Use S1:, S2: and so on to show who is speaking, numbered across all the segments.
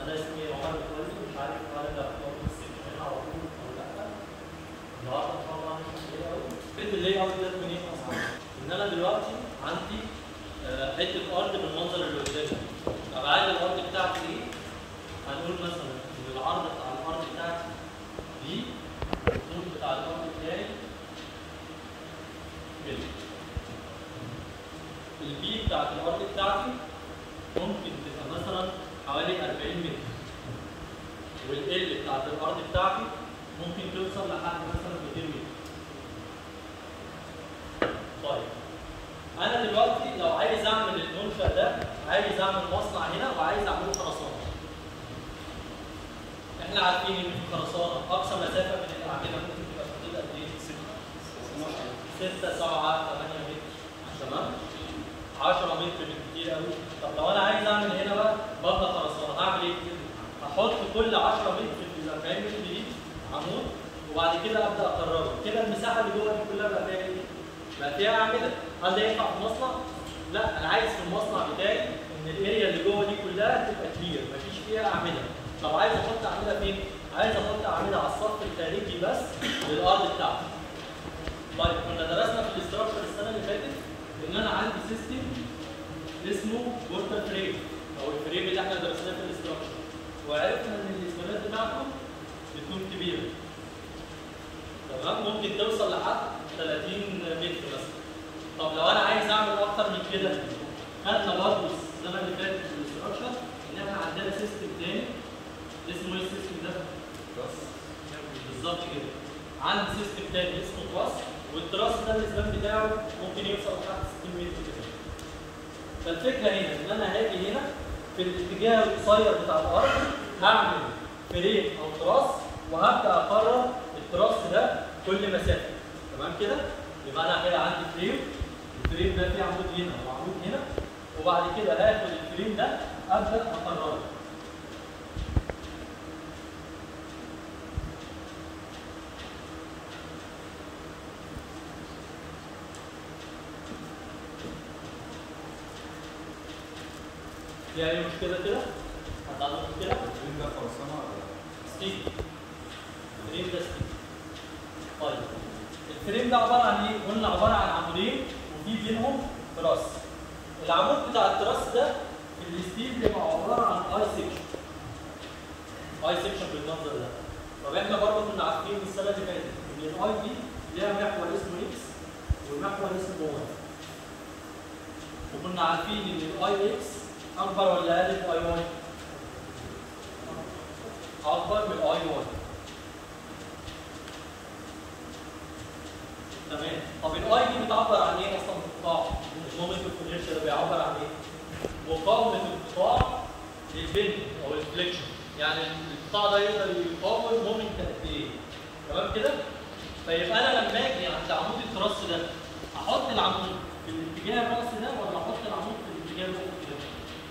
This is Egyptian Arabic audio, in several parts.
S1: انا اسمي عمر متولي مش عارف هل ده اختار السكشن هنا على طول ولا لا النهارده طبعا ايه قوي فكره اللي اوت ده منين اصلا ان انا دلوقتي عندي آه، حته ارض بالمنظر اللي قدامي ابعاد الارض بتاعتي ايه هنقول مثلا ان العرض بتاع الارض بتاعتي دي الطول بتاع الارض بتاعي كده البي بتاعت الارض بتاعتي ممكن تبقى مثلا حوالي 40 متر والال بتاعت الارض بتاعتي ممكن توصل لحد مثلا 200 متر طيب انا دلوقتي لو عايز اعمل المنشا ده عايز اعمل مصنع هنا وعايز اعمله خرسانه احنا عارفين ان في خرسانه اقصى مسافه من الاعمده ممكن تبقى في حدود قد ايه؟ 6 7 8 متر تمام 10 متر بالكتير قوي طب لو انا عايز اعمل هنا بقى مبنى خرسانه هعمل ايه؟ هحط كل 10 متر في ال 40 متر دي عمود وبعد كده ابدا اقرره كده المساحه اللي جوه دي كلها بقى فيها ايه؟ بقى فيها اعمده هل ده ينفع في مصنع؟ لا انا عايز في المصنع بتاعي ان الاريا اللي جوه دي كلها تبقى كلير مفيش فيها اعمده طب عايز احط اعمده فين؟ عايز احط اعمده على السطح الخارجي بس للارض بتاعتي طيب كنا درسنا في الاستراكشر السنه اللي فاتت ان انا عندي سيستم اسمه بورتال فريم او الفريم اللي احنا درسناه في الاستراكشر وعرفنا ان الاسبانات بتاعته بتكون كبيره تمام ممكن توصل لحد 30 متر مثلا طب لو انا عايز اعمل اكتر من كده خدنا برضه السنه اللي فاتت في الاستراكشر ان احنا عندنا سيستم تاني اسمه ايه السيستم ده؟ بالظبط كده عندي سيستم تاني اسمه تراس والتراس ده الاسبان بتاعه ممكن يوصل لحد 60 متر كده فالفكره هنا ان انا هاجي هنا في الاتجاه القصير بتاع الارض هعمل فريم او تراس وهبدا اقرر التراس ده كل مسافه تمام كده يبقى انا كده عندي فريم الفريم ده فيه عمود هنا وعمود هنا وبعد كده هاخد الفريم ده ابدا اقرره في اي مشكله كده؟ حد عنده مشكله؟
S2: ده خلصانه ولا
S1: ستيل الفريم ده ستيل طيب الفريم ده عباره عن ايه؟ قلنا عباره عن عمودين وفي بينهم تراس العمود بتاع التراس ده في الستيل بيبقى عباره عن اي سيكشن اي سيكشن بالمنظر ده طب احنا برضه كنا عارفين السنه اللي فاتت ان الاي دي ليها محور اسمه اكس والمحور اسمه واي وكنا عارفين ان الاي اكس اكبر ولا اقل من اي واي؟ اكبر من اي واي تمام طب الاي دي بتعبر عن ايه اصلا في القطاع؟ المومنت اوف انيرشيا ده بيعبر عن ايه؟ مقاومه القطاع للبند او الفليكشن يعني القطاع ده يقدر يقاوم مومنت قد ايه؟ تمام كده؟ فيبقى انا لما اجي عند عمود التراس ده احط العمود في الاتجاه الراسي ده ولا احط العمود في الاتجاه الافقي ده؟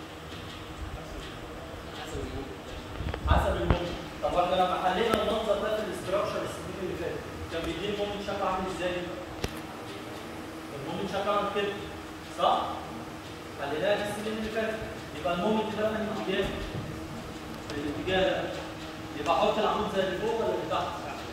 S1: حسب المومنت طب احنا لما حلينا المنظر ده في الاستراكشر السنين اللي فاتت كان بيديني المومنت شكله عامل ازاي؟ المومنت شكله عامل كده صح؟ حليناها في السنين اللي فاتت يبقى المومنت ده من اتجاه في الاتجاه ده يبقى احط العمود زي اللي فوق ولا اللي تحت؟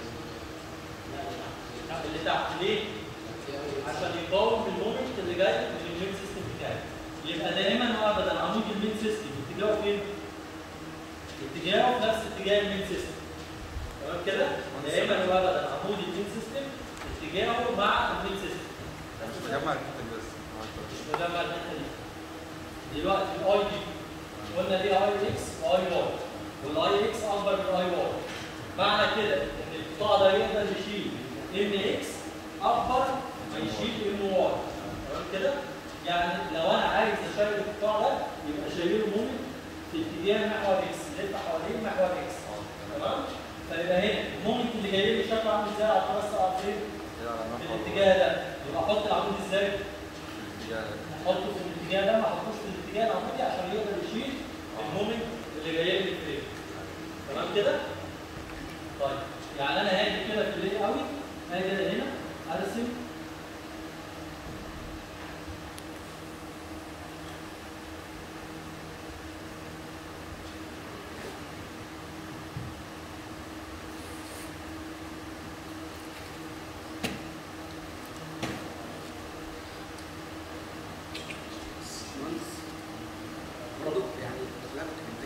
S1: اللي تحت ليه؟ عشان يقاوم المومنت اللي جاي من المين سيستم بتاعي يبقى دائما وابدا عمود المين سيستم اتجاهه فين؟ اتجاهه في نفس اتجاه المين سيستم تمام كده؟ دائما وابدا عمود المين سيستم اتجاهه مع المين سيستم
S2: بجمع الحته دي بس
S1: مش مجمع الحته دي دلوقتي الاي دي قلنا دي اي اكس واي واي والاي اكس اكبر من اي واي معنى كده ان القطاع ده يقدر يشيل ام اكس اكبر ما يشيل ام واي تمام كده؟ يعني لو انا عايز اشيل القطاع ده يبقى شايله مومنت في اتجاه محور اكس يلف حوالين محور اكس تمام؟ فيبقى هنا المومنت اللي جاي لي شكله عامل ازاي على التراس على فين؟ في الاتجاه ده يبقى احط العمود ازاي؟ احطه في الاتجاه ده ما احطوش في الاتجاه العمودي عشان يقدر يشيل المومنت اللي جاي لي الفريم تمام كده؟ طيب يعني انا هاجي كده في الليل قوي هاجي أنا هنا ارسم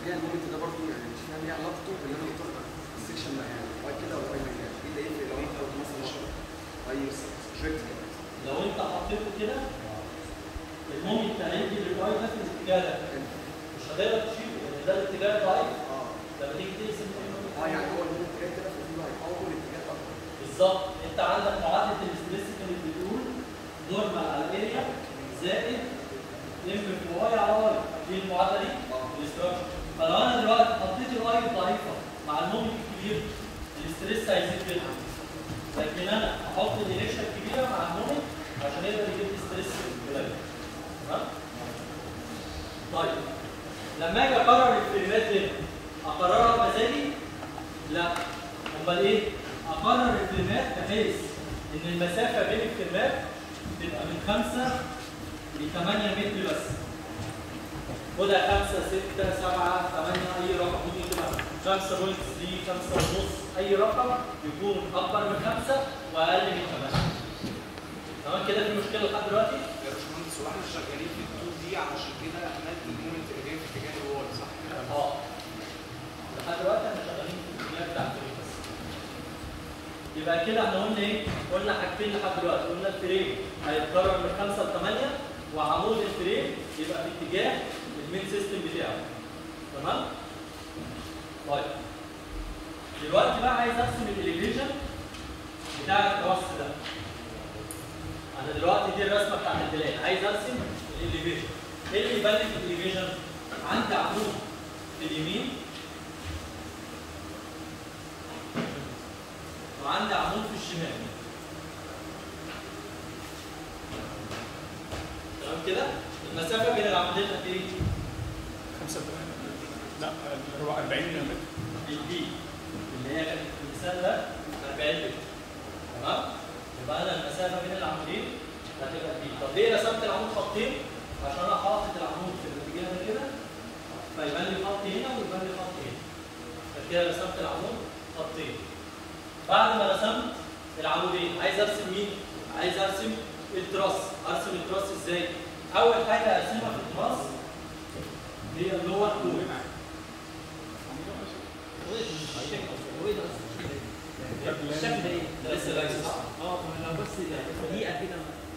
S3: اتجاه المومنت ده برضه يعني مش فاهم ايه علاقته باللي انا مختار السكشن ده يعني واي كده ولا واي مكان ايه اللي يفرق لو انت قلت مثلا واي فيرتيكال
S1: لو انت حطيته كده المومنت هيجي للواي ده في الاتجاه ده مش هتقدر تشيله لان ده الاتجاه ضعيف
S3: اه
S1: لما تيجي تقسم
S3: اه يعني هو المومنت جاي كده ففي هيحول الاتجاه اكتر
S1: بالظبط انت عندك معادله الاستريس كانت بتقول نورمال على الاريا زائد ام في واي على واي دي المعادله دي الاستراكشر فلو انا دلوقتي حطيت الواي الضعيفه مع المومنت الكبير الاستريس هيزيد جدا لكن انا احط الدايركشن الكبيره مع المومنت عشان يقدر يجيب لي ستريس قليل تمام طيب لما اجي اقرر الفريمات هنا اقررها بمزاجي لا امال ايه اقرر الفريمات بحيث ان المسافه بين الفريمات تبقى من 5 ل 8 متر بس خدها 5 6 7 8 اي رقم ممكن تبقى 5.3 5 ونص اي رقم يكون اكبر من 5 واقل من 8 تمام كده في مشكله لحد دلوقتي
S4: يا باشمهندس هو احنا شغالين في التول دي علشان كده نادي المومنت اللي جاي في اتجاه الوول صح كده؟
S1: اه لحد دلوقتي احنا شغالين في الاتجاه بتاع الفريم بس يبقى كده احنا قلنا ايه؟ قلنا حاجتين لحد دلوقتي قلنا الفريم هيتكرر من 5 ل 8 وعمود الفريم يبقى في اتجاه المين سيستم بتاعه تمام؟ طيب دلوقتي بقى عايز ارسم الاليفيشن بتاع الكراس ده انا دلوقتي دي الرسمه بتاعت البلاد عايز ارسم الاليفيشن ايه اللي يبان لي في الاليفيشن؟ عندي عمود في اليمين وعندي عمود في الشمال تمام كده؟ المسافه بين العمودين قد ايه؟
S5: 5 لا هو 40 متر
S1: البي اللي هي كانت في المثال ده 40 متر تمام؟ يبقى انا المسافه بين العمودين هتبقى دي طب ليه رسمت العمود خطين؟ عشان انا حاطط العمود في الاتجاه ده كده فيبان لي خط هنا ويبان لي خط هنا فكده رسمت العمود خطين بعد ما رسمت العمودين عايز ارسم مين؟ عايز ارسم التراس ارسم التراس ازاي؟ اول حاجه ارسمها في التراس هي اللور كور
S6: الشكل ده ايه؟
S1: ده لسه راجل صح؟
S6: اه ما لو بس دقيقه كده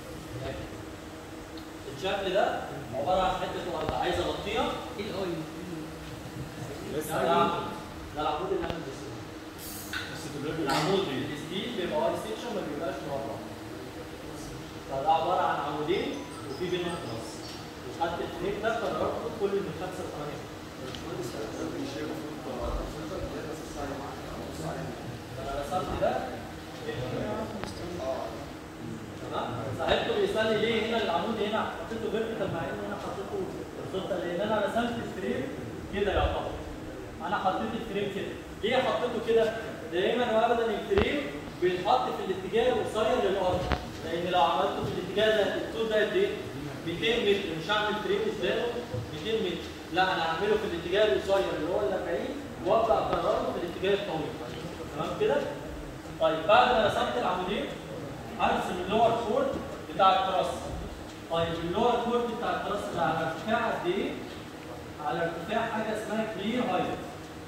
S1: الشكل ده عباره عن حته ورده عايز اغطيها
S6: ايه الاي
S1: ده العمود ده العمود اللي احنا بنرسمه العمود الستيل بيبقى واي سيكشن ما بيبقاش مربع فده عباره عن عمودين وفي بينهم تراس وخدت الفريم ده قررته كل من 5 ل 8 انا رسمت ده تمام صاحبته بيسالني ليه هنا العمود هنا حطيته فيرتيكال مع ان انا حطيته هوريزونتال لان انا رسمت الفريم كده يعتبر انا حطيت الفريم كده ليه حطيته كده دايما وابدا الفريم بيتحط في الاتجاه القصير للارض لان لو عملته في الاتجاه ده الطول ده قد ايه 200 متر مش هعمل فريم قدامه 200 متر لا انا هعمله في الاتجاه القصير اللي هو ال 40 وابدا اكرره في الاتجاه الطويل تمام كده طيب بعد ما رسمت العمودين ارسم اللور كورد بتاع التراس طيب اللور كورد بتاع التراس ده على ارتفاع قد ايه؟ على ارتفاع حاجه اسمها كلير هايت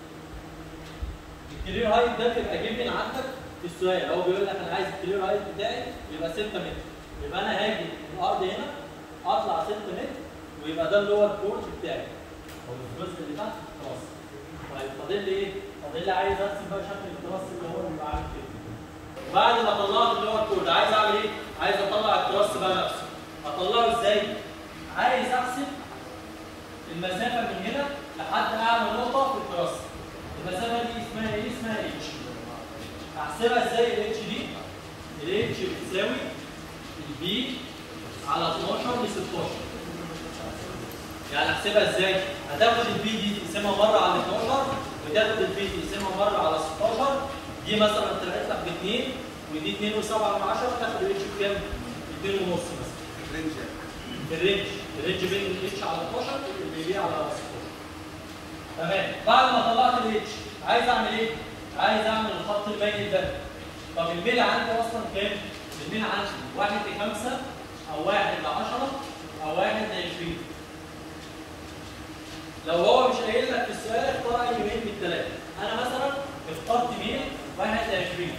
S1: الكلير هايت ده بيبقى جيفن عندك في السؤال هو بيقول لك انا عايز الكلير هايت بتاعي يبقى 6 متر يبقى انا هاجي الارض هنا اطلع 6 متر ويبقى ده اللور كورد بتاعي او الجزء اللي تحت التراس طيب فاضل لي ايه؟ فاضل لي عايز ارسم بقى شكل التراس اللي هو بيبقى عامل كده بعد ما طلعت اللور كورد عايز اعمل ايه؟ عايز اطلع التراس بقى نفسه اطلعه ازاي؟ عايز احسب المسافه من هنا لحد اعلى نقطه في التراس المسافه دي اسمها ايه؟ اسمها اتش احسبها ازاي الاتش دي؟ الاتش بتساوي البي على 12 ل 16 يعني احسبها ازاي؟ هتاخد البي دي تقسمها مره على 12 وتاخد البي دي تقسمها مره على 16 دي مثلا طلعت لك ب 2 ودي 2 و7 من 10 تاخد الاتش بكام؟ 2 ونص مثلا
S3: رينج يعني
S1: الرينج الرينج بين الاتش على 12 والبي على 16 تمام بعد ما طلعت الاتش عايز اعمل ايه؟ عايز اعمل الخط المايل ده طب الميل عندي اصلا كام؟ الميل عندي 1 ل 5 او 1 ل 10 او 1 ل 20 لو هو مش قايل لك في السؤال اختار اي ميل من الثلاثه انا مثلا اخترت ميل 21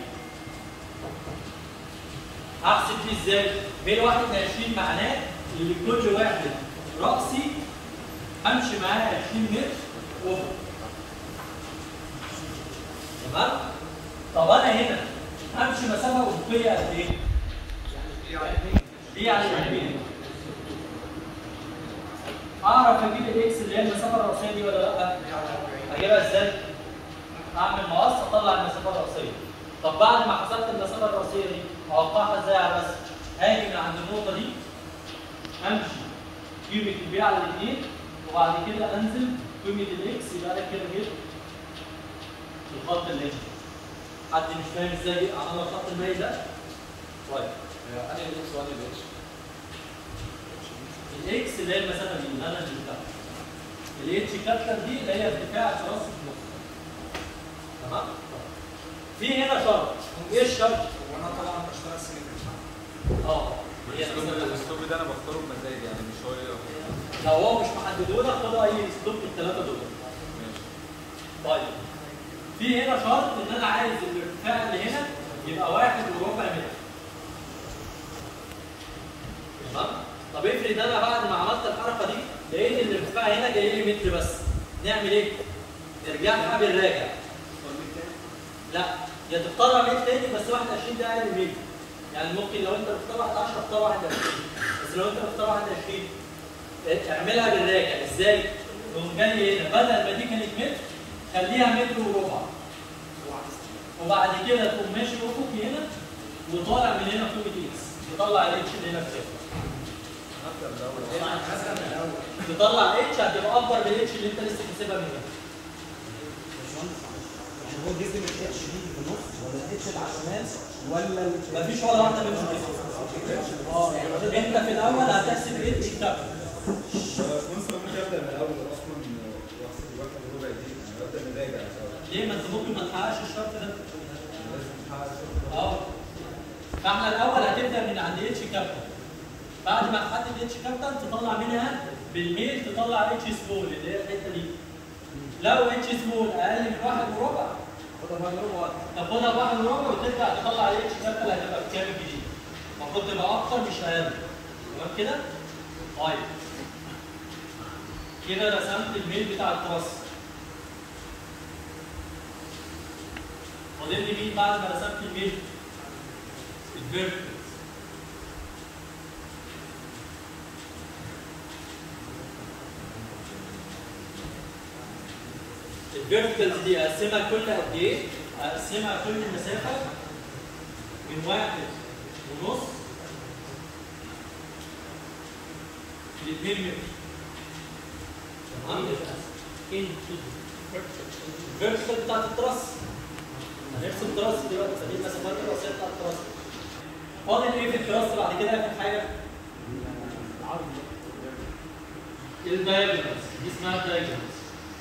S1: احسب فيه ازاي؟ ميل 21 معناه ان كل واحد راسي امشي معاه 20 متر افق تمام؟ طب انا هنا امشي مسافه افقيه قد ايه؟ دي يعني يمين اعرف اجيب الاكس اللي هي المسافه الرئيسيه دي ولا لا؟ اجيبها ازاي؟ اعمل مقص اطلع المسافه الرئيسيه طب بعد ما حسبت المسافه الرئيسيه دي اوقعها ازاي على الرسم؟ هاجي من عند النقطه دي امشي قيمه البي على الاثنين وبعد كده انزل قيمه الاكس يبقى انا كده جبت الخط اللي هنا حد مش فاهم ازاي عملنا الخط المائل ده؟ طيب
S2: انا الاكس وانا الاتش
S1: الاكس اللي هي المسافه دي اللي انا جبتها الاتش كابتر دي اللي هي ارتفاع الراس في النص تمام في هنا شرط ايه الشرط؟
S3: وانا طبعا بشتغل سيمتري
S1: اه هي
S2: الاسلوب
S1: المسافة دي.
S2: الاسلوب ده انا بختاره بمزاج يعني مش هو اللي-
S1: لو هو مش محدده لك خد اي اسلوب من الثلاثه دول
S2: ماشي
S1: طيب في هنا شرط ان انا عايز الارتفاع اللي هنا يبقى واحد وربع متر تمام طب افرض انا بعد ما عملت الحركه دي لقيت ان الارتفاع هنا جاي لي متر بس نعمل ايه؟ نرجعها بالراجع لا يا تختارها ميل تاني بس 21 ده اقل ميل يعني ممكن لو انت مختار 11 اختار 21 بس لو انت مختار 21 اه، اعملها بالراجع ازاي؟ تقوم جاي هنا بدل ما دي كانت متر خليها متر وربع وبعد كده تقوم ماشي افقي هنا وطالع من هنا قيمه اكس يطلع الاتش اللي هنا في
S2: هبدا من الاول
S1: تطلع اتش هتبقى اكبر من الاتش اللي انت لسه كاتبها من هنا
S6: هو جزء من الاتش دي في النص ولا الاتش اللي على الشمال ولا ال-
S1: مفيش ولا واحده منهم كده اه انت في الاول هتحسب الاتش بتاعك
S2: كنت ممكن ابدا من الاول اصلا واحسب واحد وربع دي انا ببدا من راجع
S1: ليه ما انت ممكن ما تحققش الشرط ده
S2: لازم احقق
S1: اه فاحنا الاول هتبدا من عند اتش كابتن بعد ما تحدد اتش كابتن تطلع منها بالميل تطلع اتش سمول اللي هي الحته دي لو اتش سمول اقل من واحد وربع تاخدها بواحد وربع وترجع تطلع الاتش كابتن هتبقى بكام جديد المفروض تبقى اكتر مش اقل تمام كده؟ طيب كده رسمت الميل بتاع التراس فاضل لي مين بعد ما رسمت الميل؟ الفيرتكس الفيرتيكالز دي اقسمها كل قد ايه؟ اقسمها كل مسافه من واحد ونص ل 2 متر. تمام؟ الفيرتيكال بتاعت التراس هنرسم تراس دلوقتي فدي المسافات الرئيسيه بتاعت التراس فاضل ايه في التراس بعد كده اخر حاجه؟ الدايجونالز دي اسمها الدايجونالز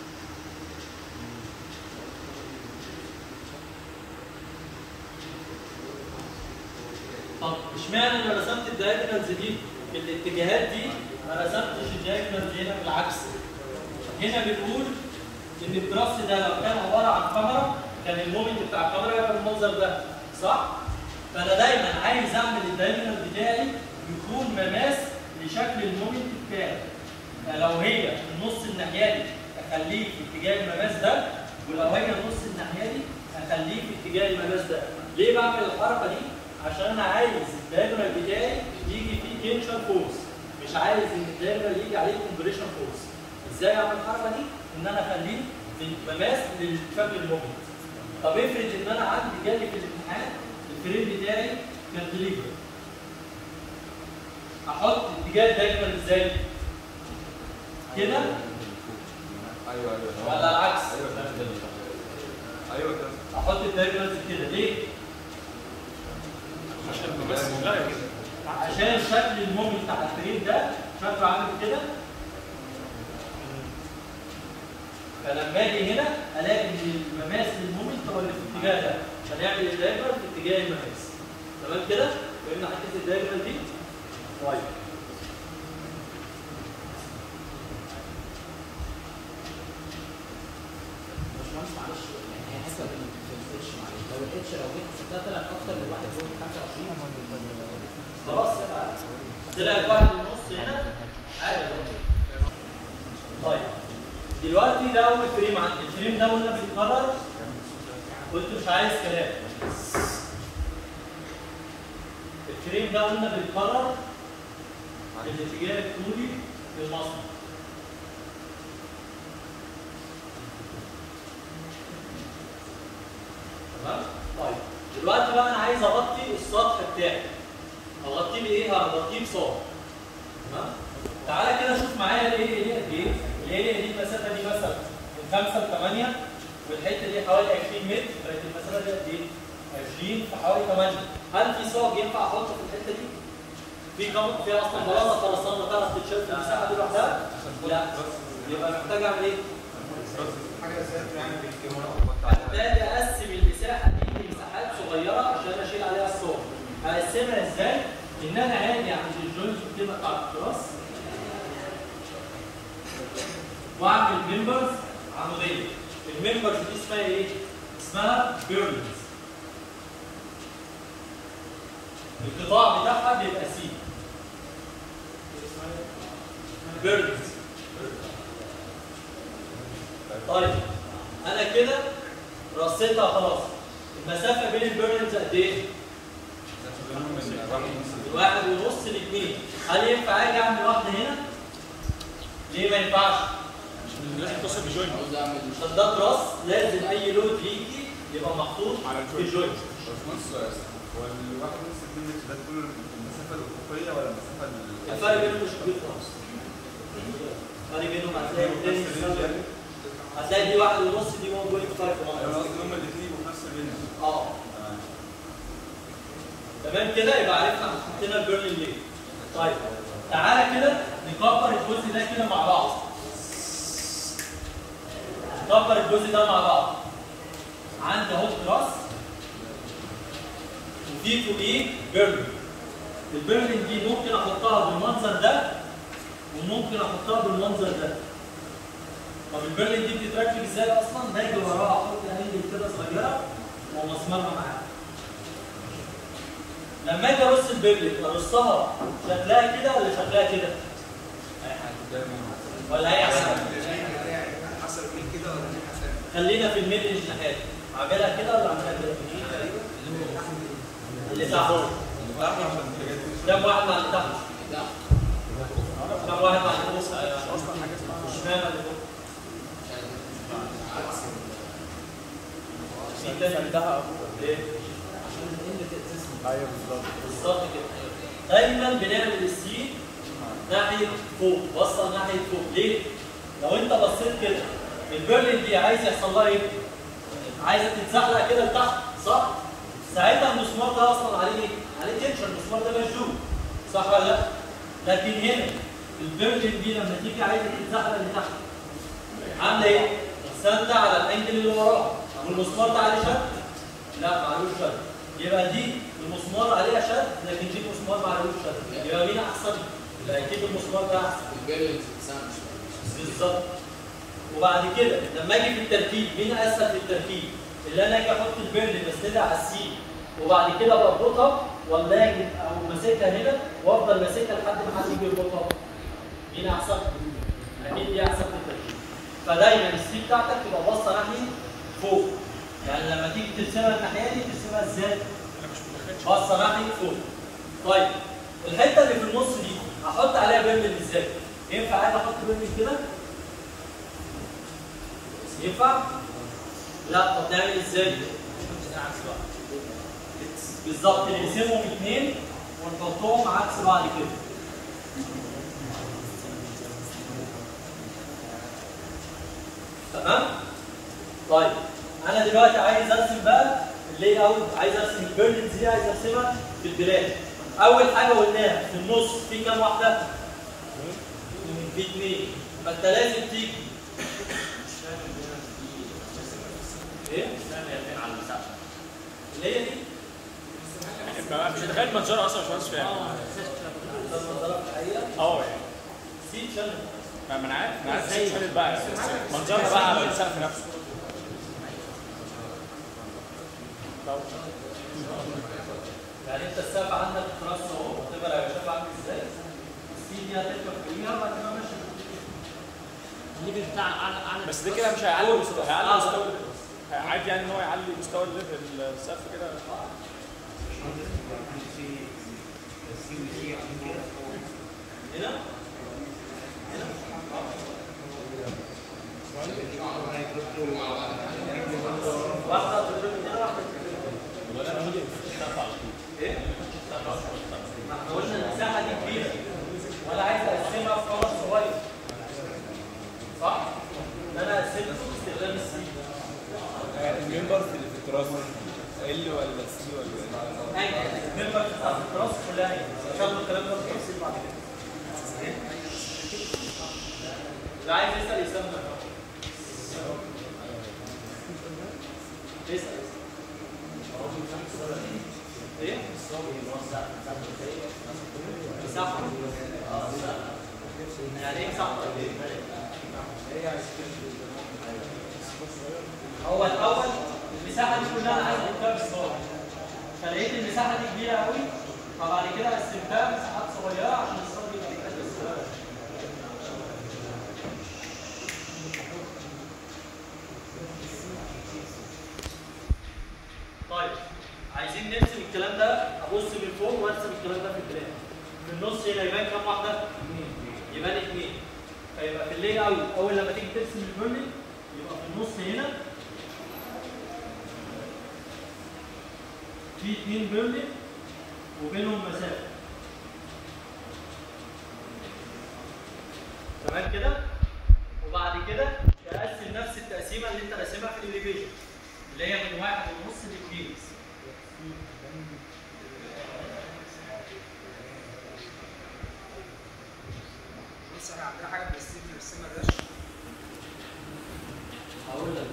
S1: طب اشمعنى انا رسمت الدايجونالز دي في الاتجاهات دي ما رسمتش الدايجونالز هنا بالعكس هنا بنقول ان التراس ده لو كان عباره عن كاميرا كان المومنت بتاع الكاميرا يبقى بالمنظر ده صح؟ فانا دايما عايز اعمل الدايجونال بتاعي يكون مماس لشكل المومنت بتاعي فلو هي النص الناحيه دي اخليه في اتجاه المماس ده ولو هي النص الناحيه دي اخليه في اتجاه المماس ده ليه بعمل الحركه دي؟ عشان انا عايز الدايجونال بتاعي يجي فيه تنشن فورس مش عايز ان الدايجونال يجي عليه كومبريشن فورس ازاي اعمل الحركه دي؟ ان انا اخليه مماس للشكل المومنت طب افرض ان انا عندي جالي في الامتحان الفريم بتاعي كانتليفر احط اتجاه الدايجونال ازاي؟ كده
S2: ايوه ايوه
S1: ولا العكس؟
S2: ايوه كده ايوه كده
S1: احط الدايجونال كده ليه؟
S5: عشان بس لا يا كده
S1: عشان شكل المومنت بتاع الفريم ده شكله عامل كده فلما اجي هنا الاقي ان المماس للمومنت هو اللي في الاتجاه ده عشان يعمل الدايجونال في اتجاه المماس تمام كده؟ فهمنا حته الدايجونال دي؟ طيب
S6: لو الاتش لو جيت حسبتها طلعت اكتر من 1.25
S1: خلاص يبقى طلعت واحد ونص هنا عادي طيب دلوقتي ده اول فريم عندي الفريم ده قلنا بيتكرر قلت مش عايز كلام الفريم ده قلنا بيتكرر بالاتجاه الطولي للمصنع تمام طيب دلوقتي بقى انا عايز اغطي السطح بتاعي اغطيه بايه؟ هغطيه بصاج تمام؟ تعالى كده شوف معايا الايه ايه قد ايه؟ الايه دي المسافه دي مثلا من 5 ل 8 والحته دي حوالي 20 متر بقت المسافه دي قد ايه؟ 20 في حوالي 8 هل في صاج ينفع احطه في الحته دي؟ في كم في اصلا بلاطه خرسانه تعرف تتشال في المساحه دي لوحدها؟ لا يبقى محتاج اعمل ايه؟
S2: حاجه زي يعني بالكاميرا
S1: محتاج اقسم المساحه دي لمساحات صغيره عشان اشيل عليها الصور هقسمها ازاي؟ ان انا هاجي عند الجوينت كده بتاع التراس واعمل ممبرز عموديه الممبرز دي اسمها ايه؟ اسمها بيرنز القطاع بتاعها بيبقى سي بيرنز طيب انا كده رصيتها خلاص المسافه بين البيرنز قد ايه؟ واحد ونص لاثنين هل ينفع اجي اعمل واحده هنا؟ ليه ما ينفعش؟
S5: لازم توصل بجوين
S1: عشان ده تراس لازم اي لود يجي يبقى محطوط
S5: على
S1: في الجوينت
S2: باشمهندس سؤال هو الواحد ونص مللي ده كله المسافه الافقيه ولا المسافه ال-
S1: الفرق بينهم مش كبير خالص الفرق بينهم هتلاقي التاني
S2: نفس الرينج يعني؟
S1: هتلاقي دي واحد ونص دي موجود في فرق
S2: انا
S1: ونص
S2: قصدي ان هما الاثنين يبقوا في نفس الرينج
S1: اه
S2: تمام.
S1: تمام كده يبقى عرفنا حطينا البيرلين ليه طيب تعالى كده نكبر الجزء ده كده مع بعض نكبر الجزء ده مع بعض عندي اهو تراس وفي فوقيه بيرلين البيرلين دي ممكن احطها بالمنظر ده وممكن احطها بالمنظر ده طب البيرلين دي بتتركب ازاي اصلا؟ باجي وراها احط هندل كده صغيره ومسمرها معاها لما اجي ارص البيرلين ارصها شكلها كده ولا شكلها كده؟ ولا اي حاجه
S3: حسب مين كده ولا مين حسب
S1: خلينا في الميدل الناحيه اعملها كده ولا اعملها كده؟ اللي تحت كم واحد مع اللي تحت؟ كم واحد مع اللي فوق؟ اشمعنى اللي فوق؟ في تاني ليه؟
S5: ايوه بالظبط
S1: بالظبط كده دايما بنعمل السي ناحيه فوق وصل ناحيه فوق ليه؟ لو انت بصيت كده البيرلين دي عايز يحصل لها ايه؟ عايزه تتزحلق كده لتحت صح؟ ساعتها المسمار ده اصلا عليه ايه؟ عليه تنشن المسمار ده مشدود صح ولا لا؟ لكن هنا البيرلين دي لما تيجي عايزه تتزحلق لتحت عامله ايه؟ ساندة على الانجل اللي وراها والمسمار ده عليه شد؟ لا معلوش شد يبقى دي المسمار عليها شد لكن دي المسمار ما عليهوش شد يبقى مين احسن؟ يبقى اكيد المسمار ده احسن
S7: البيرلز بتساعد
S1: بالظبط وبعد كده لما اجي في التركيب مين اسهل في التركيب؟ اللي انا اجي احط البيرل بسندها على السي وبعد كده بربطها ولا اجي او ماسكها هنا وافضل ماسكها لحد ما حد يجي يربطها مين احسن؟ اكيد دي احسن في التركيب فدايما السي بتاعتك تبقى باصه ناحيه فوق يعني لما تيجي ترسمها الناحيه دي ترسمها ازاي؟ باصه ناحيه فوق طيب الحته اللي في النص دي احط عليها بيرل ازاي؟ ينفع عادي احط بيرل كده؟ ينفع؟ لا طب نعمل ازاي؟ بالظبط نقسمهم اثنين ونحطهم عكس بعض كده تمام؟ طيب انا دلوقتي عايز ارسم بقى اللي اوت عايز ارسم البيرلز دي عايز ارسمها في البلاد اول حاجه قلناها في النص في كام واحده؟ في اثنين فانت لازم تيجي ايه؟ اللي هي دي
S5: مش متخيل منظرها اصلا مش مهندس فاهم
S1: ده المنظره في الحقيقه
S5: اه يعني
S1: سي شانل
S5: ما ما انا عارف انا عارف ازاي اتفادت بقى منظرها بقى على السقف نفسه
S1: يعني انت السقف عندك تراس اهو تبقى لو شايف عامل ازاي السي دي هتركب فوقيها وبعد كده ماشي
S6: الليفل بتاع اعلى اعلى
S5: بس ده كده مش هيعلي مستوى هيعلي مستوى عادي يعني ان هو يعلي مستوى الليفل السقف كده
S1: هنا واحدة تضرب من هنا واحدة تضرب من هنا. ايه؟ ما احنا قلنا المساحة دي كبيرة وانا عايز اقسمها في خمس صغير صح؟ ان انا قسمت باستخدام السي
S2: الممبرز اللي في التراس ال ولا سي ولا
S1: ايوه الممبر بتاعت التراس كلها هي ان شاء الله الكلام ده بالتفصيل بعد كده اللي عايز يسال يسمى اسال ايه؟ مساحة يعني ايه مساحة؟ هو الاول المساحه دي كلها انا عايز احطها بالصور فلقيت المساحه دي كبيره قوي فبعد كده قسمتها مساحات صغيره عشان الصور يبقى بيتقدم صغيره طيب عايزين نرسم الكلام ده ابص من فوق وارسم الكلام ده في البلان في النص هنا يبان كام واحده؟ يبان اثنين فيبقى في الليل اوت اول لما تيجي ترسم البرني يبقى في النص هنا في اتنين بيرلين وبينهم مسافه تمام كده وبعد كده تقسم نفس التقسيمه اللي انت راسمها في الاليفيشن اللي هي من واحد ونص لاثنين
S3: بص احنا عندنا حاجه بلاستيك بنرسمها الرش
S1: هقول لك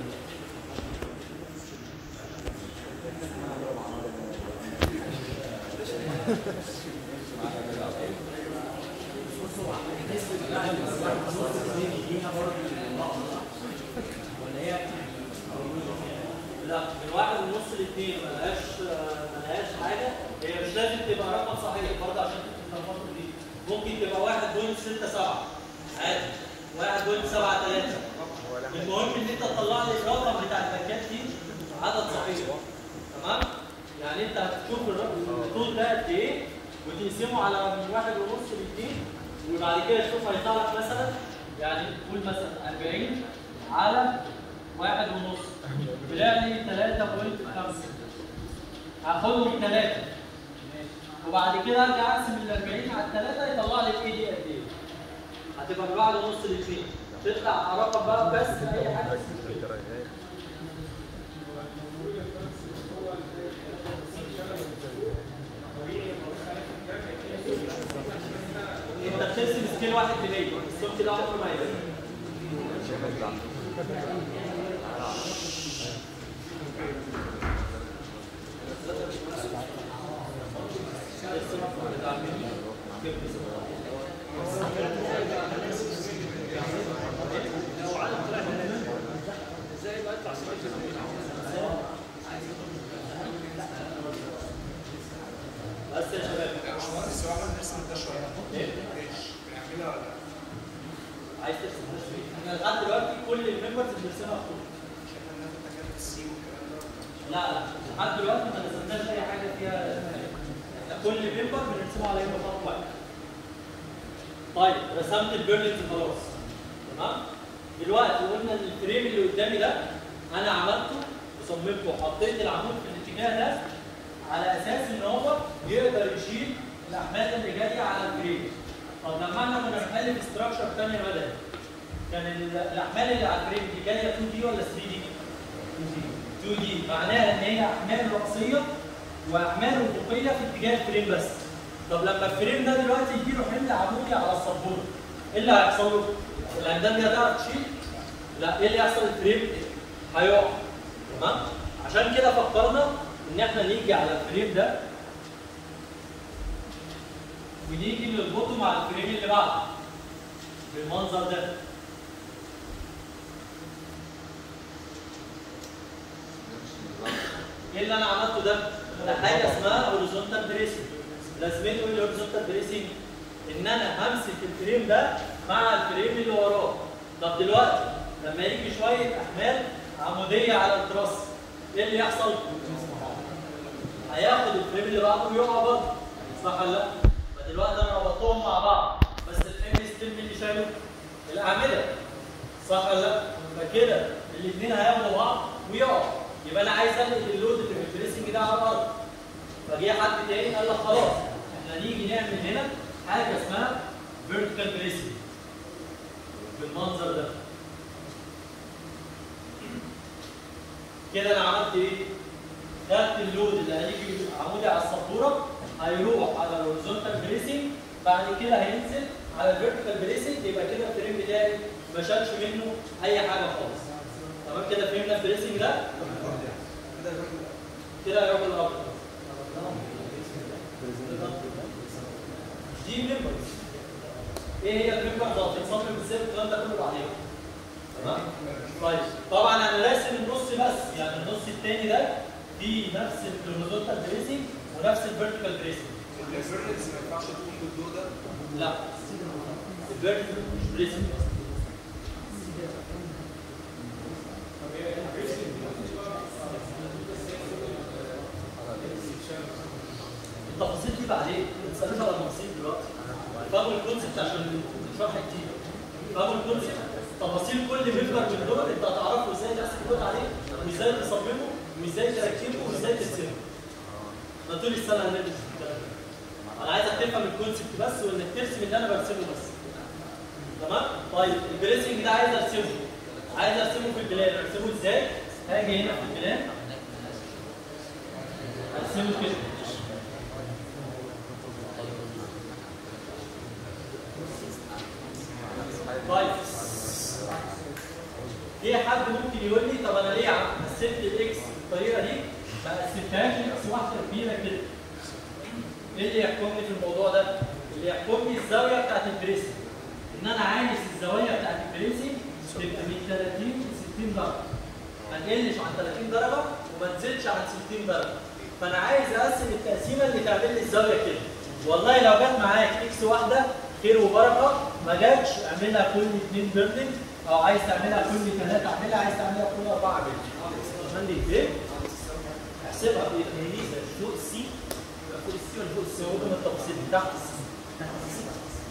S1: لا من واحد ونص لاثنين ملهاش ملهاش حاجه هي مش لازم تبقى رقم صحيح برضه عشان تتلخبطوا دي ممكن تبقى واحد بوينت ستة سبعة عادي واحد بوينت سبعة ثلاثة المهم ان انت تطلع لي الرقم بتاع الباكات دي عدد صحيح تمام يعني انت هتشوف الرقم الطول ده قد ايه وتقسمه على من واحد ونص لاثنين وبعد كده تشوف هيطلع لك مثلا يعني قول مثلا 40 على واحد ونص طلع لي 3.5 هاخدهم ثلاثة وبعد كده ارجع اقسم ال 40 على الثلاثة يطلع لي الاي دي قد ايه هتبقى من واحد ونص لاثنين تطلع رقم بقى بس اي حاجة انت بترسم سكيل واحد ل 100 الصوت كده عمره ما يبان بس يا شباب
S3: باشمهندس هو احنا بنرسم ده شويه
S1: ايه؟
S3: ماشي بنعملها ولا لا؟
S1: عايز ترسم تشويه احنا لغايه دلوقتي كل الممبرز بنرسمها خطوط
S3: مش احنا بناخد مكان السي والكلام ده
S1: لا لا لحد دلوقتي ما رسمناش اي حاجه فيها احنا كل ممبر بنرسمه على انه خط واحد طيب رسمت البيرلز خلاص تمام دلوقتي قلنا ان الفريم اللي قدامي ده انا عملته وصممته وحطيت العمود في الاتجاه ده على اساس ان هو يقدر يشيل الاحمال اللي جايه على الفريم طب لما احنا كنا بنحل في استراكشر ثانيه بدل كان ال- الاحمال اللي على الفريم دي جايه 2 دي ولا 3 دي؟ 2 دي معناها ان هي احمال راسيه واحمال افقيه في اتجاه الفريم بس طب لما الفريم ده دلوقتي يجي له حمل عمودي على السبوره ايه اللي هيحصل له؟ العمدان دي هتعرف تشيل؟ لا ايه اللي يحصل الفريم؟ هيقع تمام؟ عشان كده فكرنا ان احنا نيجي على الفريم ده ونيجي نربطه مع الفريم اللي بعده بالمنظر ده ايه اللي انا عملته ده؟ ده حاجه اسمها هوريزونتال بريسنج لازمته ايه الهوريزونتال بريسنج؟ ان انا همسك الفريم ده مع الفريم اللي وراه طب دلوقتي لما يجي شويه احمال عموديه على التراس ايه اللي يحصل؟ هياخد الفريم اللي بعده ويقع برضه صح ولا لا؟ فدلوقتي انا ربطتهم مع بعض بس الفريم ستيل مين اللي شايله؟ الاعمده صح ولا لا؟ فكده الاثنين هياخدوا بعض ويقعوا يبقى انا عايز انقل اللود اللي في البريسنج ده على الارض فجه حد تاني قال لك خلاص احنا نيجي نعمل هنا حاجه اسمها فيرتيكال بريسنج بالمنظر ده كده انا عملت ايه؟ خدت اللود اللي هيجي عمودي على السبوره هيروح على الهوريزونتال بريسنج بعد كده هينزل على الفيرتيكال بريسنج يبقى كده الفريم بتاعي ما شالش منه اي حاجه خالص تمام كده فهمنا البريسنج ده كده هيروح الارض دي ميمبرز ايه هي الميمبرز هتتصمم ازاي الكلام ده كله بعدين تمام طيب طبعا انا راسم النص بس يعني النص الثاني ده دي نفس الهوريزونتال بريسنج ونفس الفيرتيكال بريسنج
S2: الفيرنس ما ينفعش تكون بالدور ده
S1: لا الفيرتيكال مش بريسنج التفاصيل دي بعدين ما تسالوش على التفاصيل دلوقتي فاهموا الكونسيبت عشان الشرح كتير فاهموا الكونسيبت تفاصيل كل ممبر من دول انت هتعرفوا ازاي تحسب كود عليه وازاي تصممه وازاي تركبه وازاي ترسمه ما طول السنه هندرس الكلام ده انا عايزك تفهم الكونسيبت بس وانك ترسم اللي انا برسمه بس تمام طيب البريسنج ده عايز ارسمه عايز ارسمه في البلان ارسمه ازاي هاجي هنا في البلان ارسمه كده طيب في حد ممكن يقول لي طب انا ليه قسمت الاكس بالطريقه دي ما قسمتهاش اكس واحده كبيره كده ايه اللي يحكمني في الموضوع ده؟ اللي يحكمني الزاويه بتاعت البريسنج ان انا عايز الزوايا بتاعت البريسنج تبقى من 30 ل 60 درجه ما تقلش عن 30 درجه وما تزيدش عن 60 درجه فانا عايز اقسم التقسيمه اللي تعمل لي الزاويه كده والله لو جت معاك اكس واحده خير وبركه ما جاتش اعملها كل اثنين بيرنينج او عايز تعملها كل ثلاثه اعملها عايز تعملها كل اربعه بيرنينج عندي ايه؟ احسبها بايه؟ فوق السي يبقى فوق السي ولا فوق السي هو ده من التفاصيل تحت السي تحت السي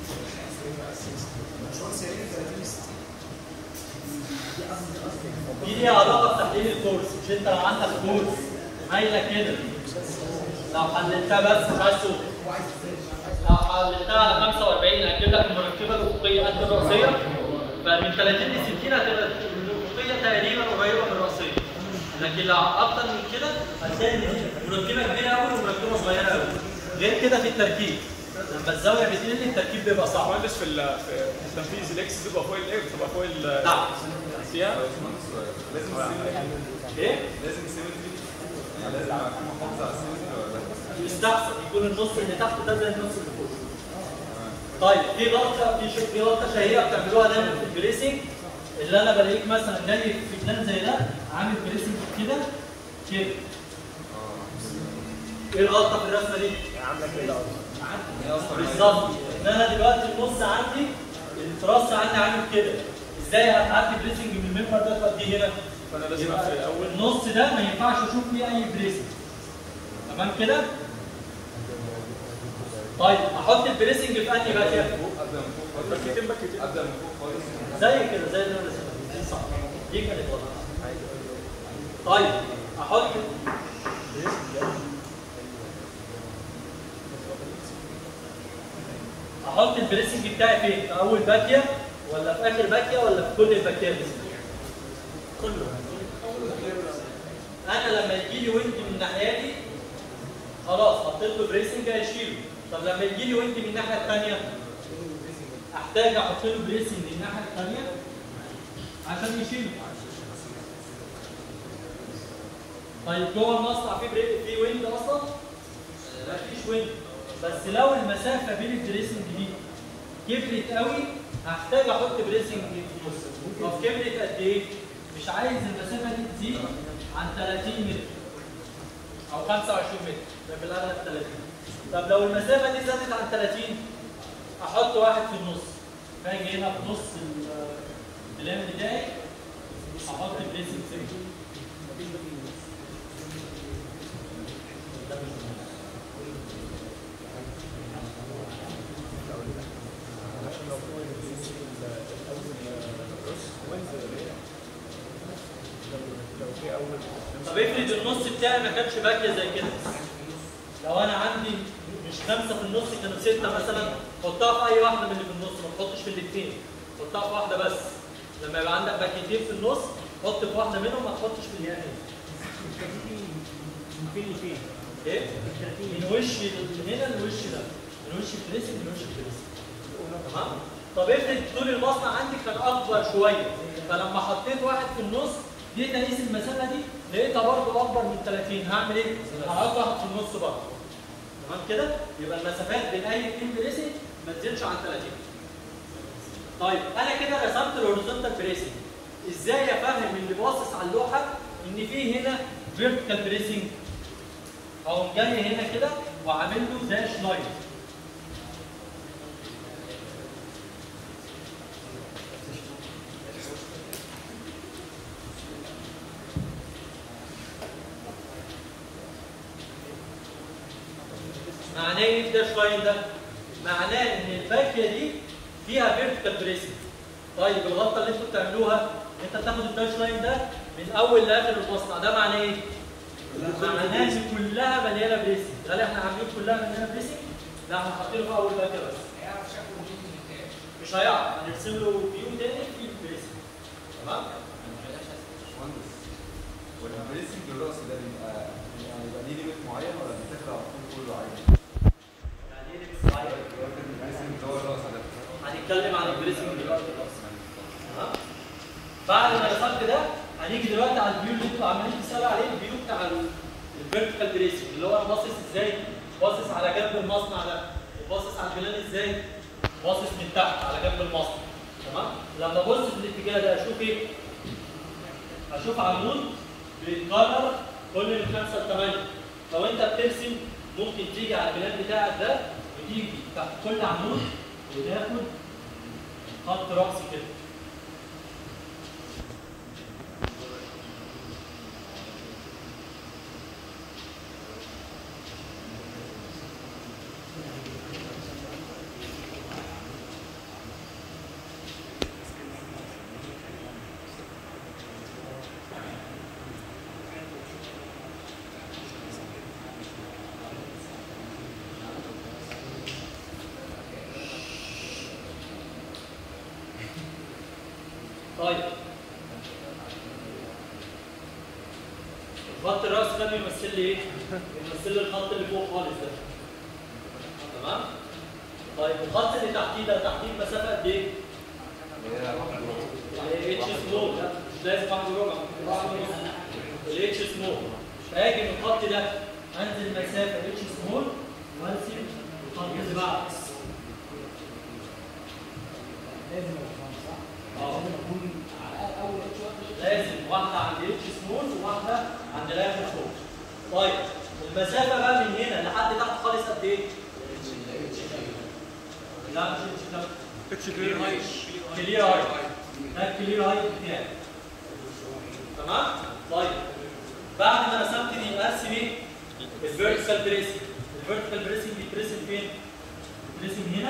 S1: دي ليها علاقه بتحليل الكورس مش انت لو عندك كورس مايله كده لو حللتها بس مش عايز صوت لو حللتها على 45 هتجيب لك المركبه الافقيه قد الراسيه فمن 30 ل 60 هتبقى الافقيه تقريبا قريبه من الراسيه لكن لو اكتر من كده هتلاقي إن دي مركبه كبيره قوي ومركبه صغيره قوي غير كده في التركيب لما الزاويه بتقل التركيب بيبقى صعب
S5: مهندس في ال- في تنفيذ الاكس بتبقى فوق الايه بتبقى فوق ال
S1: نعم
S5: فيها
S2: لازم سيمتري
S1: ايه؟
S2: لازم سيمتري لازم اكون محافظ على السيمتري ولا لا؟
S1: يستحسن يكون النص اللي تحت ده زي النص اللي فوق طيب في غلطه في ش- في غلطه شهيره بتعملوها دايما في البريسنج اللي انا بلاقيك مثلا جاي في بلان زي ده عامل بريسنج كده كده ايه الغلطه في الرسمه دي؟ بالظبط ان انا دلوقتي النص عندي التراس عندي عامل كده ازاي هتعدي بريسنج من المنبر ده توديه هنا؟
S5: فانا لازم في الاول
S1: النص ده ما ينفعش اشوف فيه اي بريسنج تمام كده؟ طيب احط البريسنج في انهي باكيه؟
S2: ابدا من فوق خالص
S5: باكيتين باكيتين
S2: ابدا من فوق خالص
S1: زي كده زي اللي انا رسمها دي صح دي كانت غلط طيب احط احط البريسنج بتاعي فين؟ في اول باكيه ولا في اخر باكيه ولا في كل الباكيات؟ كله انا لما يجي لي ويند من الناحيه دي خلاص حطيت له بريسنج هيشيله طب لما يجي لي ويند من الناحيه الثانيه احتاج احط له بريسنج من الناحيه الثانيه عشان يشيله طيب جوه المصنع في بري... في ويند اصلا؟ مفيش ويند بس لو المسافه بين البريسنج دي كبرت قوي هحتاج احط بريسنج في النص طب كبرت قد ايه؟ مش عايز المسافه دي تزيد عن 30 متر او 25 متر ده في الأغلب 30 طب لو المسافه دي زادت عن 30 احط واحد في النص فاجي هنا في نص ال- البلان بتاعي احط بريسنج سيكشن طب افرض النص بتاعي ما كانش باكيه زي كده لو انا عندي مش خمسه في النص كانوا سته مثلا حطها في اي واحده من اللي في النص ما تحطش في الاثنين حطها في واحده بس لما يبقى عندك باكيتين في النص حط في واحده منهم ما تحطش في اليمين
S6: فين لفين؟
S1: ايه؟ من وش ال- هنا لوش ده من وش البريسنج لوش البريسنج تمام؟ طب افرض طول المصنع عندي كان اكبر شويه فلما حطيت واحد في النص جيت اقيس المسافه دي لقيتها برضه اكبر من 30 هعمل ايه؟ هحط واحد في النص برضه تمام كده؟ يبقى المسافات بين اي اثنين بريسنج ما تزيدش عن 30 طيب انا كده رسمت الهوريزونتال بريسنج ازاي افهم اللي باصص على اللوحه ان في هنا فيرتيكال بريسنج اقوم جاي هنا كده وعامل له داش لاين معناه ايه الداش لاين ده؟ معناه ان الباكيه دي فيها فيرتيكال بريسنج طيب الغلطه اللي انتوا بتعملوها انت تاخد الداش لاين ده من اول لاخر المصنع ده معناه ايه؟ معناه ان كلها مليانه بريسنج هل احنا عاملين كلها مليانه بريسنج؟ لا احنا حاطينه في اول باكيه بس
S4: هيعرف شكله منين من تاني
S1: مش هيعرف هنرسم له فيو تاني في البريسنج تمام؟
S2: باشمهندس والبريسنج الراس ده بيبقى يعني بيبقى ليه ليميت معين ولا بيتاخد على طول كله عادي؟
S1: يعني ايه اللي بيصعب؟
S2: البريسنج اللي هو الراس ده
S1: هنتكلم عن البريسنج دلوقتي خلاص تمام؟ بعد ما رسمت ده هنيجي دلوقتي على الفيو اللي انتوا عمالين تسالوا عليه الفيو بتاع الفيرتيكال بريسنج اللي هو انا باصص ازاي؟ باصص على جنب المصنع ده وباصص على البلان ازاي؟ باصص من تحت على جنب المصنع تمام؟ لما ابص في الاتجاه ده اشوف ايه؟ اشوف عمود بيتكرر كل من 5 ل 8 لو انت بترسم ممكن تيجي على البلان بتاعك ده وتيجي تحت كل عمود وتاخد خط رأسي كده طيب خط الراس ده بيمثل لي ايه؟ بيمثل لي الخط اللي فوق خالص ده تمام؟ طيب الخط اللي تحتيه ده تحتيه مسافه قد ايه؟ اتش سمول لا مش لازم واحد وربع ممكن واحد ونص الاتش سمول فاجي من الخط ده انزل مسافه اتش سمول وارسم الخط اللي بعده
S6: لازم ابقى صح؟
S1: اه
S6: لازم اكون على الاقل اول اتش واحده
S1: لازم واحدة عند اتش سمول وواحدة عند الاخر فوق. طيب المسافة بقى من هنا لحد تحت خالص قد ايه؟ لا مش اتش ده
S5: اتش كلير هايت
S1: كلير هايت ده الكلير هايت بتاعي. تمام؟ طيب بعد ما رسمت دي ارسم ايه؟ الفيرتيكال بريسنج. الفيرتيكال بريسنج بيترسم فين؟ بيترسم هنا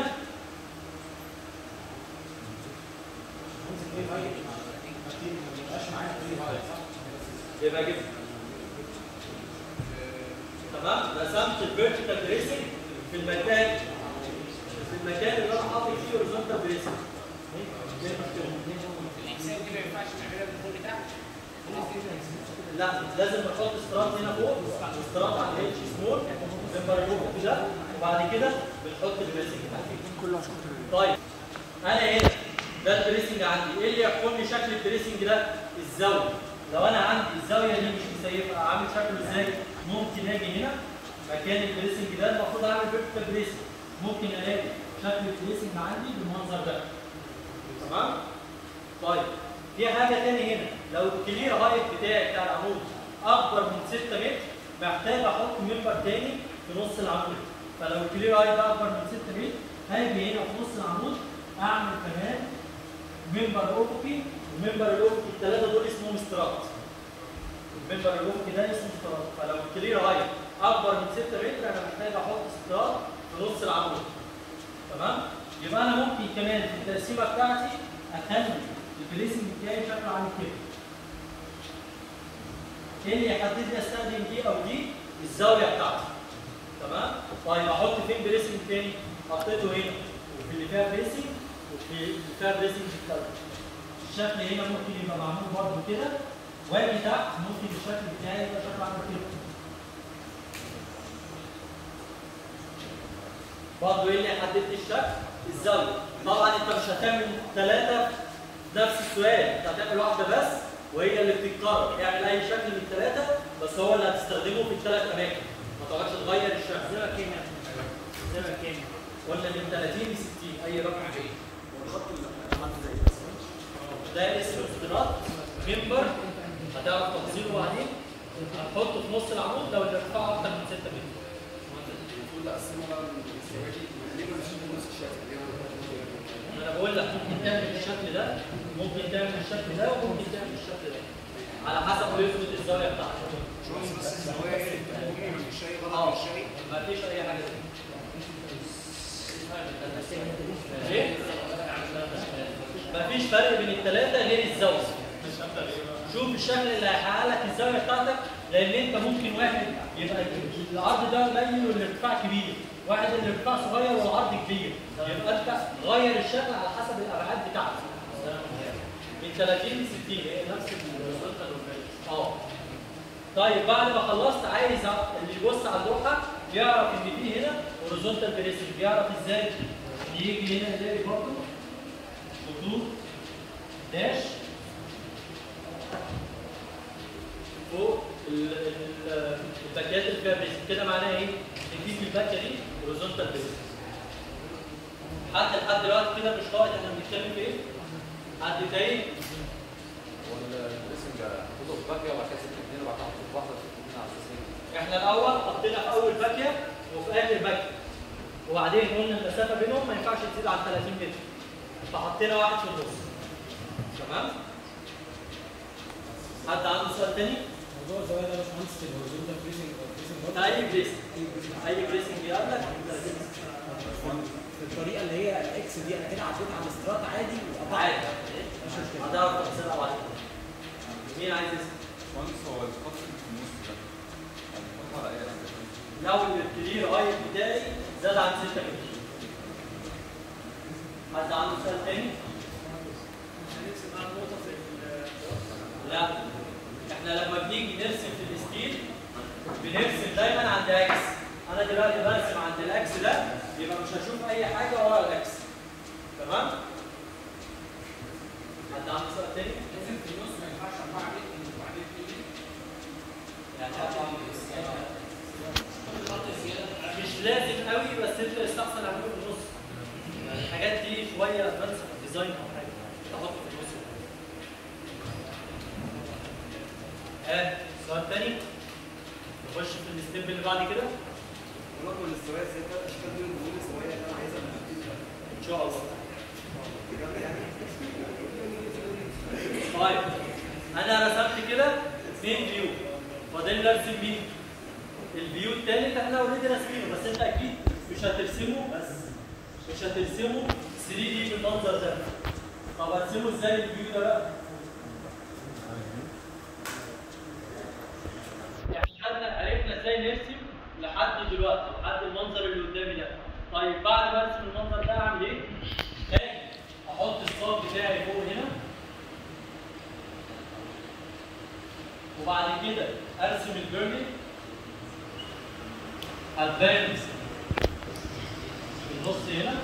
S6: امسك ايه هاي اكيد ما يبقاش معايا ايه هاي صح؟
S1: يبقى كده تمام رسمت الفيرتيكال بريسنج في المكان في المكان اللي انا حاطط فيه هوريزونتال بريسنج
S4: الاكسل دي ما ينفعش نعملها بالفوق بتاعك
S1: لا لازم نحط استرات هنا فوق استرات على الاتش سمول نمبر يوم كده وبعد كده بنحط البريسنج
S3: كله عشان خاطر
S1: طيب انا هنا ده البريسنج عندي ايه اللي يحكم لي شكل البريسنج ده الزاويه لو انا عندي الزاويه دي مش مسيفه عامل شكله ازاي ممكن اجي هنا مكان البريسنج ده المفروض اعمل فيرتيكال بريسنج ممكن الاقي شكل البريسنج عندي بالمنظر ده تمام طيب في حاجه تاني هنا لو الكلير هايت بتاعي بتاع العمود اكبر من 6 متر محتاج احط ممبر تاني في نص العمود فلو الكلير اي ده اكبر من 6 متر هاجي هنا في نص العمود اعمل كمان ممبر افقي الممبر الافقي الثلاثه دول اسمهم استرات الممبر الافقي ده اسمه استرات فلو الكلير اي اكبر من 6 متر انا محتاج احط استرات في نص العمود تمام يبقى انا ممكن كمان في التقسيمه بتاعتي اخلي البليسنج بتاعي شكله عامل كده ايه اللي يحدد لي استخدم دي او دي الزاويه بتاعتي تمام طيب احط فين بريسنج تاني حطيته هنا وفي اللي فيها بريسنج وفي اللي فيها بريسنج الثالث الشكل هنا ممكن يبقى معمول برضه كده واجي تحت ممكن الشكل بتاعي يبقى شكله عامل كده برضه ايه اللي يحدد لي الشكل الزاويه طبعا انت مش هتعمل ثلاثه نفس السؤال انت هتعمل واحده بس وهي اللي بتتكرر اعمل اي شكل من الثلاثه بس هو اللي هتستخدمه في الثلاث اماكن ما تقعدش تغير الشكل
S6: زي ما كان يعني زي ما كان
S1: قلنا من 30 ل 60 اي رقم جاي
S3: والخط اللي عملت زي
S1: ده اسمه استيراد ممبر هتعرف تفاصيله بعدين هتحطه في نص العمود لو الارتفاع اكتر من 6 متر
S3: المفروض اقسمه بقى من الزوايا دي ليه ما مشيت نفس الشكل ليه ما
S1: انا بقول لك ممكن تعمل الشكل ده ممكن تعمل الشكل ده وممكن تعمل الشكل ده على حسب يثبت الزاويه بتاعتك
S4: شوف بس الزوايا تكون مش شيء غلط
S1: اه
S4: مش شيء
S1: ما فيش اي حاجه زي ايه؟ ما فيش فرق بين الثلاثه غير الزاويه شوف الشكل اللي هيحقق لك الزاويه بتاعتك لان انت ممكن واحد يبقى العرض ده قليل والارتفاع كبير واحد الارتفاع صغير والعرض كبير يبقى انت غير الشكل على حسب الابعاد بتاعتك من 30 ل 60 هي نفس ال- اه طيب بعد ما خلصت عايز اللي يبص على اللوحه يعرف ان في هنا هوريزونتال بريسنج يعرف ازاي يجي هنا يلاقي برضه خطوط داش فوق ال- ال- الباكيات اللي فيها بريسنج كده معناها ايه؟ ان في في الباكيه دي هوريزونتال بريسنج حتى لحد دلوقتي كده مش واضح احنا بنتكلم في ايه؟ حد تاني
S2: هو الدريسنج هتحطه في باكيه وبعد كده ست اتنين وبعد كده هتحطه في واحده ست اتنين على اساس ايه؟
S1: احنا الاول حطينا في اول باكيه وفي اخر باكيه وبعدين قلنا المسافه بينهم ما ينفعش تزيد عن 30 متر فحطينا واحد في النص تمام حد عنده سؤال تاني
S6: موضوع الزوايا ده يا باشمهندس في الهوريزونتال بريسنج بريسنج برضه
S1: اي بريسنج اي بريسنج يقابلك 30
S6: في الطريقه اللي هي الاكس دي انا كده عديت على الاسترات عادي وقطعت
S1: عادي
S6: مش مشكله
S1: هتعرف تفصلها بعد كده مين عايز يسال
S2: باشمهندس هو الخط اللي في النص ده يعني بنحطه على اي حاجه
S1: لو الكلير اي بتاعي زاد عن 6 متر حد عنده سؤال تاني؟ لا احنا لما بنيجي نرسم في الستيل بنرسم دايما عند اكس انا دلوقتي برسم عند الاكس ده يبقى مش هشوف اي حاجه ورا الاكس تمام؟ حد عنده سؤال تاني؟
S4: لازم في النص ما ينفعش 4 متر وبعدين 2 متر
S1: يعني مش لازم قوي بس انت استحسن اعمله في النص يعني الحاجات دي شويه ادفانس في الديزاين او حاجه تحط في النص ها سؤال تاني نخش في الستيب اللي بعد كده
S3: ونقول الزوايا ازاي بقى الاشكال دي ونقول الزوايا اللي انا عايزها
S1: ان شاء الله
S3: بجد يعني
S1: طيب انا رسمت كده اثنين فيو فاضل لي ارسم مين؟ الفيو الثالث احنا اوريدي راسمينه بس انت اكيد مش هترسمه بس مش هترسمه 3 دي بالمنظر ده طب هرسمه ازاي الفيو ده بقى؟ يعني خدنا عرفنا ازاي نرسم لحد دلوقتي لحد المنظر اللي قدامي ده طيب بعد ما ارسم المنظر ده اعمل ايه؟ تاني احط الصاج بتاعي فوق هنا وبعد كده ارسم البيرمنت ادفانس في النص هنا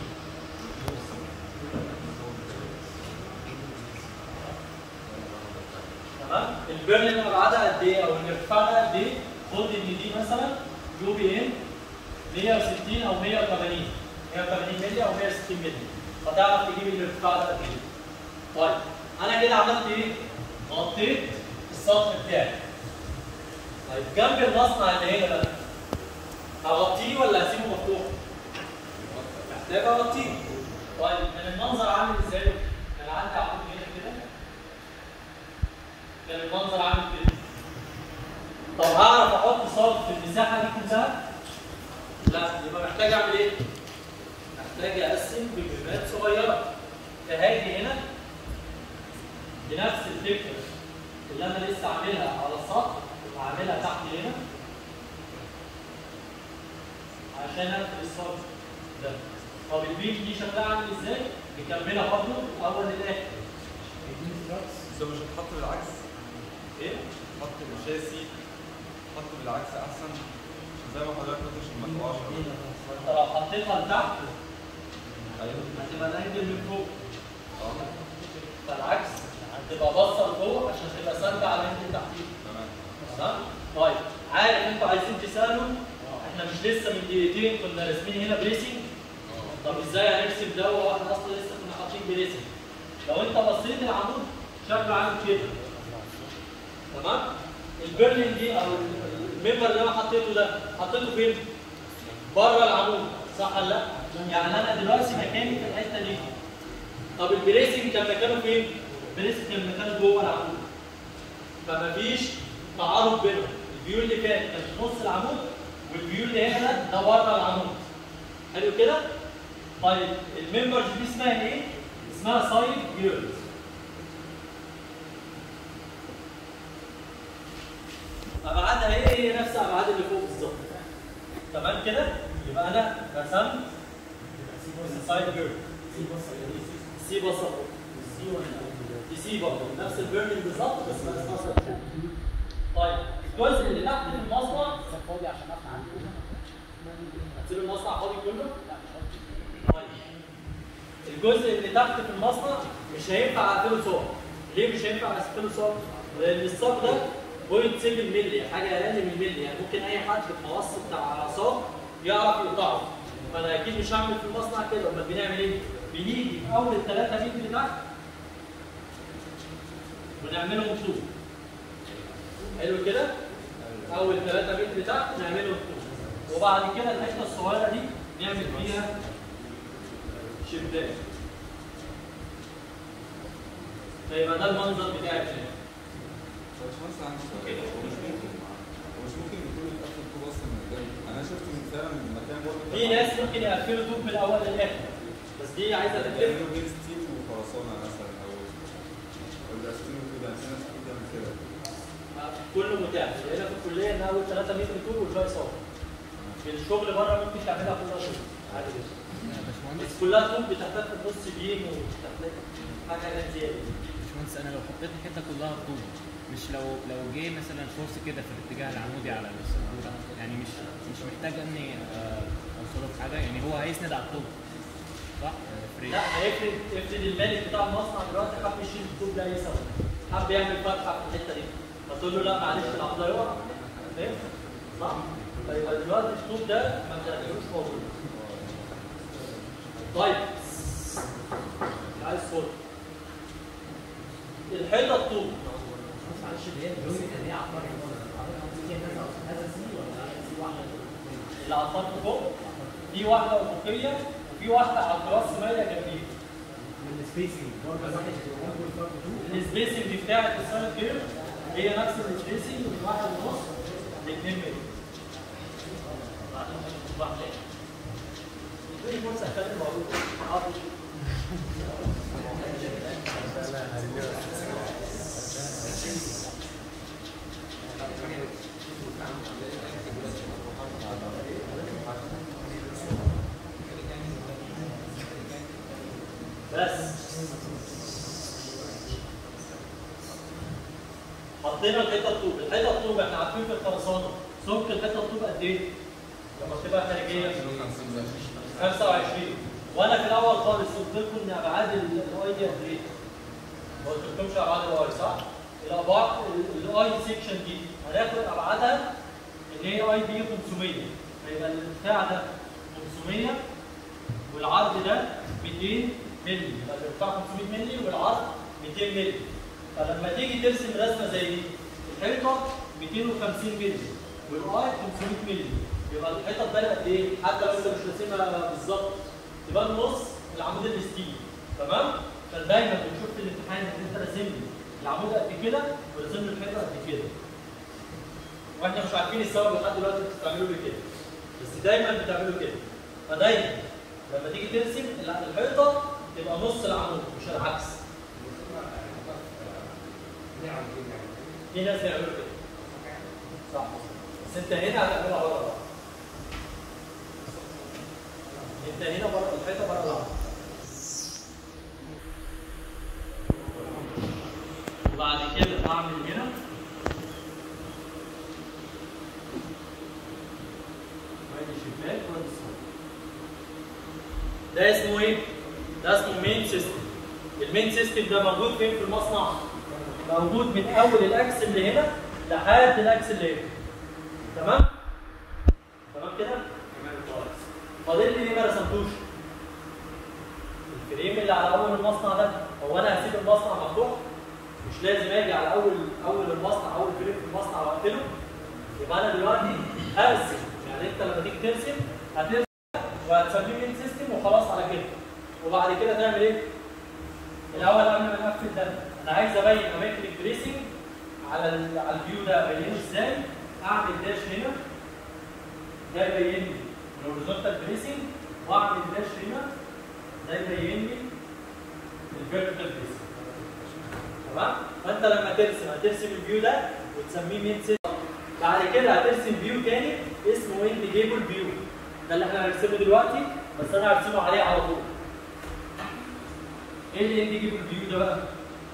S1: تمام البيرلين ابعادها قد ايه او الارتفاع ده قد ايه خد ان دي مثلا يو بي ام 160 او 180 180 مللي او 160 مللي فتعرف تجيب الارتفاع ده قد ايه طيب انا كده عملت ايه غطيت السطح بتاعي طيب جنب المصنع اللي هنا بقى هغطيه ولا هسيبه مفتوح؟ محتاج اغطيه طيب كان المنظر عامل ازاي؟ كان عندي عمود هنا كده كان المنظر عامل كده طب هعرف احط صاج في المساحه دي كلها؟ لا يبقى محتاج اعمل ايه؟ محتاج اقسم بجبات صغيره فهاجي هنا بنفس الفكره اللي انا لسه عاملها على السطح وهعملها تحت هنا عشان اقفل الصاج ده طب البيج دي شكلها عامل ازاي؟ نكملها برضه من الاول للاخر
S2: بس هو مش هتحط بالعكس
S1: ايه؟
S2: حط الشاسي حط بالعكس احسن زي ما حضرتك قلت عشان ما تقعش
S1: انت لو حطيتها لتحت
S2: ايوه
S1: هتبقى الانجل من فوق
S2: اه
S1: فالعكس هتبقى باصه لفوق عشان تبقى سالبه على الانجل تحتيك
S2: تمام
S1: تمام؟ طيب عارف انتوا عايزين تسالوا احنا مش لسه من دقيقتين كنا راسمين هنا بريسنج طب ازاي هنرسم ده واحنا اصلا لسه كنا حاطين بريسنج لو انت بصيت العمود شكله عامل كده تمام البرلين دي او الممبر اللي انا حطيته ده حطيته فين بره العمود صح ولا لا يعني انا دلوقتي مكاني في الحته دي طب البريسنج كان مكانه فين البريسنج كان مكانه جوه العمود فمفيش تعارض بينهم الفيو اللي فات كان في نص العمود والفيو اللي هنا ده ده بره العمود حلو كده طيب الممبرز دي اسمها ايه اسمها سايد فيورز ابعادها ايه هي نفس ابعاد اللي فوق بالظبط تمام كده يبقى انا رسمت سايد فيورز سي بصه سي دي سي برضه نفس البيرنينج بالظبط بس ما اسمها سايد طيب الجزء اللي تحت في المصنع
S6: فاضي عشان اقنع عنده
S1: هتسيب المصنع فاضي كله؟ طيب الجزء اللي تحت في المصنع مش هينفع اقفله صاج ليه مش هينفع اقفله صاج؟ لان الصاج ده 0.7 مللي حاجه اقل من مللي يعني ممكن اي حد في المتوسط بتاع صاج يعرف يقطعه فانا اكيد مش هعمل في المصنع كده امال بنعمل ايه؟ بنيجي في اول 3 متر تحت ونعملهم طول حلو كده؟ اول 3 متر تحت نعملهم طول وبعد كده الحته الصغيره دي نعمل فيها شباك فيبقى ده المنظر بتاع الفيلم
S2: باشمهندس عندي سؤال هو مش ممكن هو مش ممكن يكون القفل طوب اصلا من قدام انا شفت من فعلا من مكان برضه
S1: في ناس ممكن يقفلوا طوب من الاول للاخر بس دي عايزه تتلف
S2: بيعملوا بين ستيل وخرسانه مثلا او ولا ستيل وكده في ناس كتير بتعمل كده
S1: كله متاح هنا في الكليه ان اول 3 متر طول والباقي صار في الشغل بره ممكن تعملها كلها طول عادي جدا بس كلها طول بتحتاج في النص بيم وبتحتاج حاجه زياده
S7: باشمهندس انا لو حطيت الحته كلها طوب مش لو لو جه مثلا فورس كده في الاتجاه العمودي على السبوره يعني مش مش محتاج اني آه، اوصله في حاجه يعني هو هيسند على الطوب صح؟ فريق.
S1: لا هيفرد افرض المالك بتاع المصنع دلوقتي حب يشيل الطوب ده اي سبب حب يعمل فتحه في الحته دي فتقول له لا معلش العمود ده يقع فاهم؟ صح؟ فيبقى دلوقتي الطوب ده ما بتلاقيهوش موجود طيب عايز صوت الحيطه الطوب
S6: معلش اللي هي الجزء اللي هي عباره عن هي كذا هذا سي ولا سي واحده
S1: اللي على الخط فوق في واحده افقيه وفي واحده على الراس مايله جنبيه
S6: من السبيسنج برضه واحد اول فرق تو
S1: السبيسنج بتاعت السايد جير هي نفس السبيسنج من واحد ونص ل 2 متر. بعدين هنشوف واحد تاني. ادوني فرصه اتكلم واقول حاضر. بس حطينا الحته الطوب، الحته الطوب احنا عارفين في الخرسانه سمك الحته الطوب قد ايه؟ لما بتبقى خارجيه 25 وانا في الاول خالص قلت لكم ان ابعاد الاي دي قد ايه؟ ما قلتلكمش ابعاد الاي صح؟ الابعاد الاي سيكشن دي هناخد ابعادها ان هي اي دي 500 فيبقى الارتفاع ده 500 والعرض ده 200 مللي يبقى الارتفاع 500 مللي والعرض 200 مللي فلما تيجي ترسم رسمه زي دي الحيطه 250 مللي والاي 500 مللي يبقى الحيطه تبان قد ايه؟ حتى لو انت مش راسمها بالظبط تبان نص العمود الستيل تمام؟ فدايما بنشوف في الامتحان ان انت راسم لي العمود قد كده وراسم لي الحيطه قد كده واحنا مش عارفين السبب لحد دلوقتي انتوا بتعملوا ليه كده بس دايما بتعملوا كده فدايما لما تيجي ترسم الحيطه تبقى نص العمود مش العكس في ناس بيعملوا كده صح بس انت هنا هتعملها بره بقى. انت هنا بره الحيطه بره العمود وبعد كده هعمل هنا وادي شباك وادي الصالة. ده اسمه ايه؟ ده اسمه مين سيستم المين سيستم ده موجود فين في المصنع؟ موجود من اول الاكس اللي هنا لحد الاكس اللي هنا تمام؟ تمام كده؟ تمام خالص فاضل لي ليه ما رسمتوش؟ الفريم اللي على اول المصنع ده هو انا هسيب المصنع مفتوح؟ مش لازم اجي على اول اول المصنع اول فريم في المصنع واقفله يبقى انا دلوقتي ارسم يعني انت لما تيجي ترسم هترسم وهتسميه مين سيستم وخلاص على كده وبعد كده تعمل ايه؟ الاول قبل ما نقفل ده انا عايز ابين اماكن البريسنج على ال على الفيو ده ابينه ازاي؟ اعمل داش هنا ده يبين لي الهوريزونتال بريسنج واعمل داش هنا ده يبين لي الفيرتيكال بريسنج تمام؟ فانت لما ترسم هترسم الفيو ده وتسميه مين سيستم بعد كده هترسم فيو تاني اسمه اند جيبل فيو ده اللي احنا هنرسمه دلوقتي بس انا هرسمه عليه على طول ايه اللي اند جيبل فيو ده بقى؟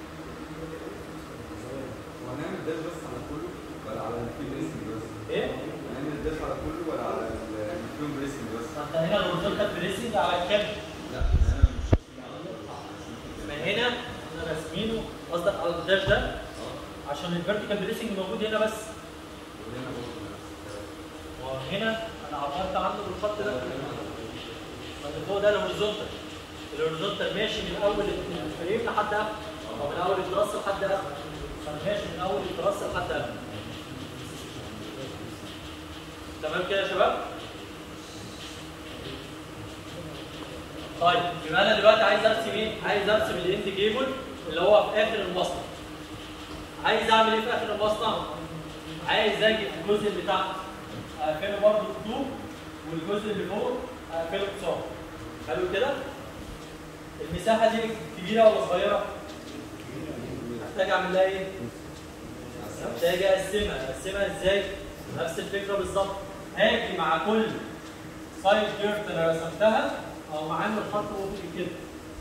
S2: وهنعمل داش بس على كله ولا على الفيل بريسنج بس؟
S1: ايه؟
S2: هنعمل داش على كله ولا على الفيل بريسنج بس؟
S1: ما انت هنا الهوريزونتال بريسنج على الكابل
S2: لا انا مش
S1: من هنا احنا راسمينه قصدك على الداش ده عشان الفيرتيكال بريسنج موجود هنا بس
S2: وهنا برضه نفس الكلام.
S1: وهنا انا عبرت عنه بالخط ده ما اللي فوق ده الهوريزونتال الهوريزونتال ماشي من اول الفريم لحد اخر او من اول التراس لحد اخر فانا ماشي من اول التراس لحد اخر تمام كده يا شباب؟ طيب يبقى انا دلوقتي عايز ارسم ايه؟ عايز ارسم الاند جيبل اللي هو في اخر المصنع. عايز اعمل ايه في اخر المصنع؟ عايز اجي في الجزء اللي تحت اقفله برضه بطوب والجزء اللي فوق اقفله بصاع. حلو كده؟ المساحه دي كبيره ولا صغيره؟ محتاج اعمل لها ايه؟ محتاج اقسمها، اقسمها ازاي؟ نفس الفكره بالظبط. هاجي مع كل سايد كيرف انا رسمتها او معامل خط افقي كده.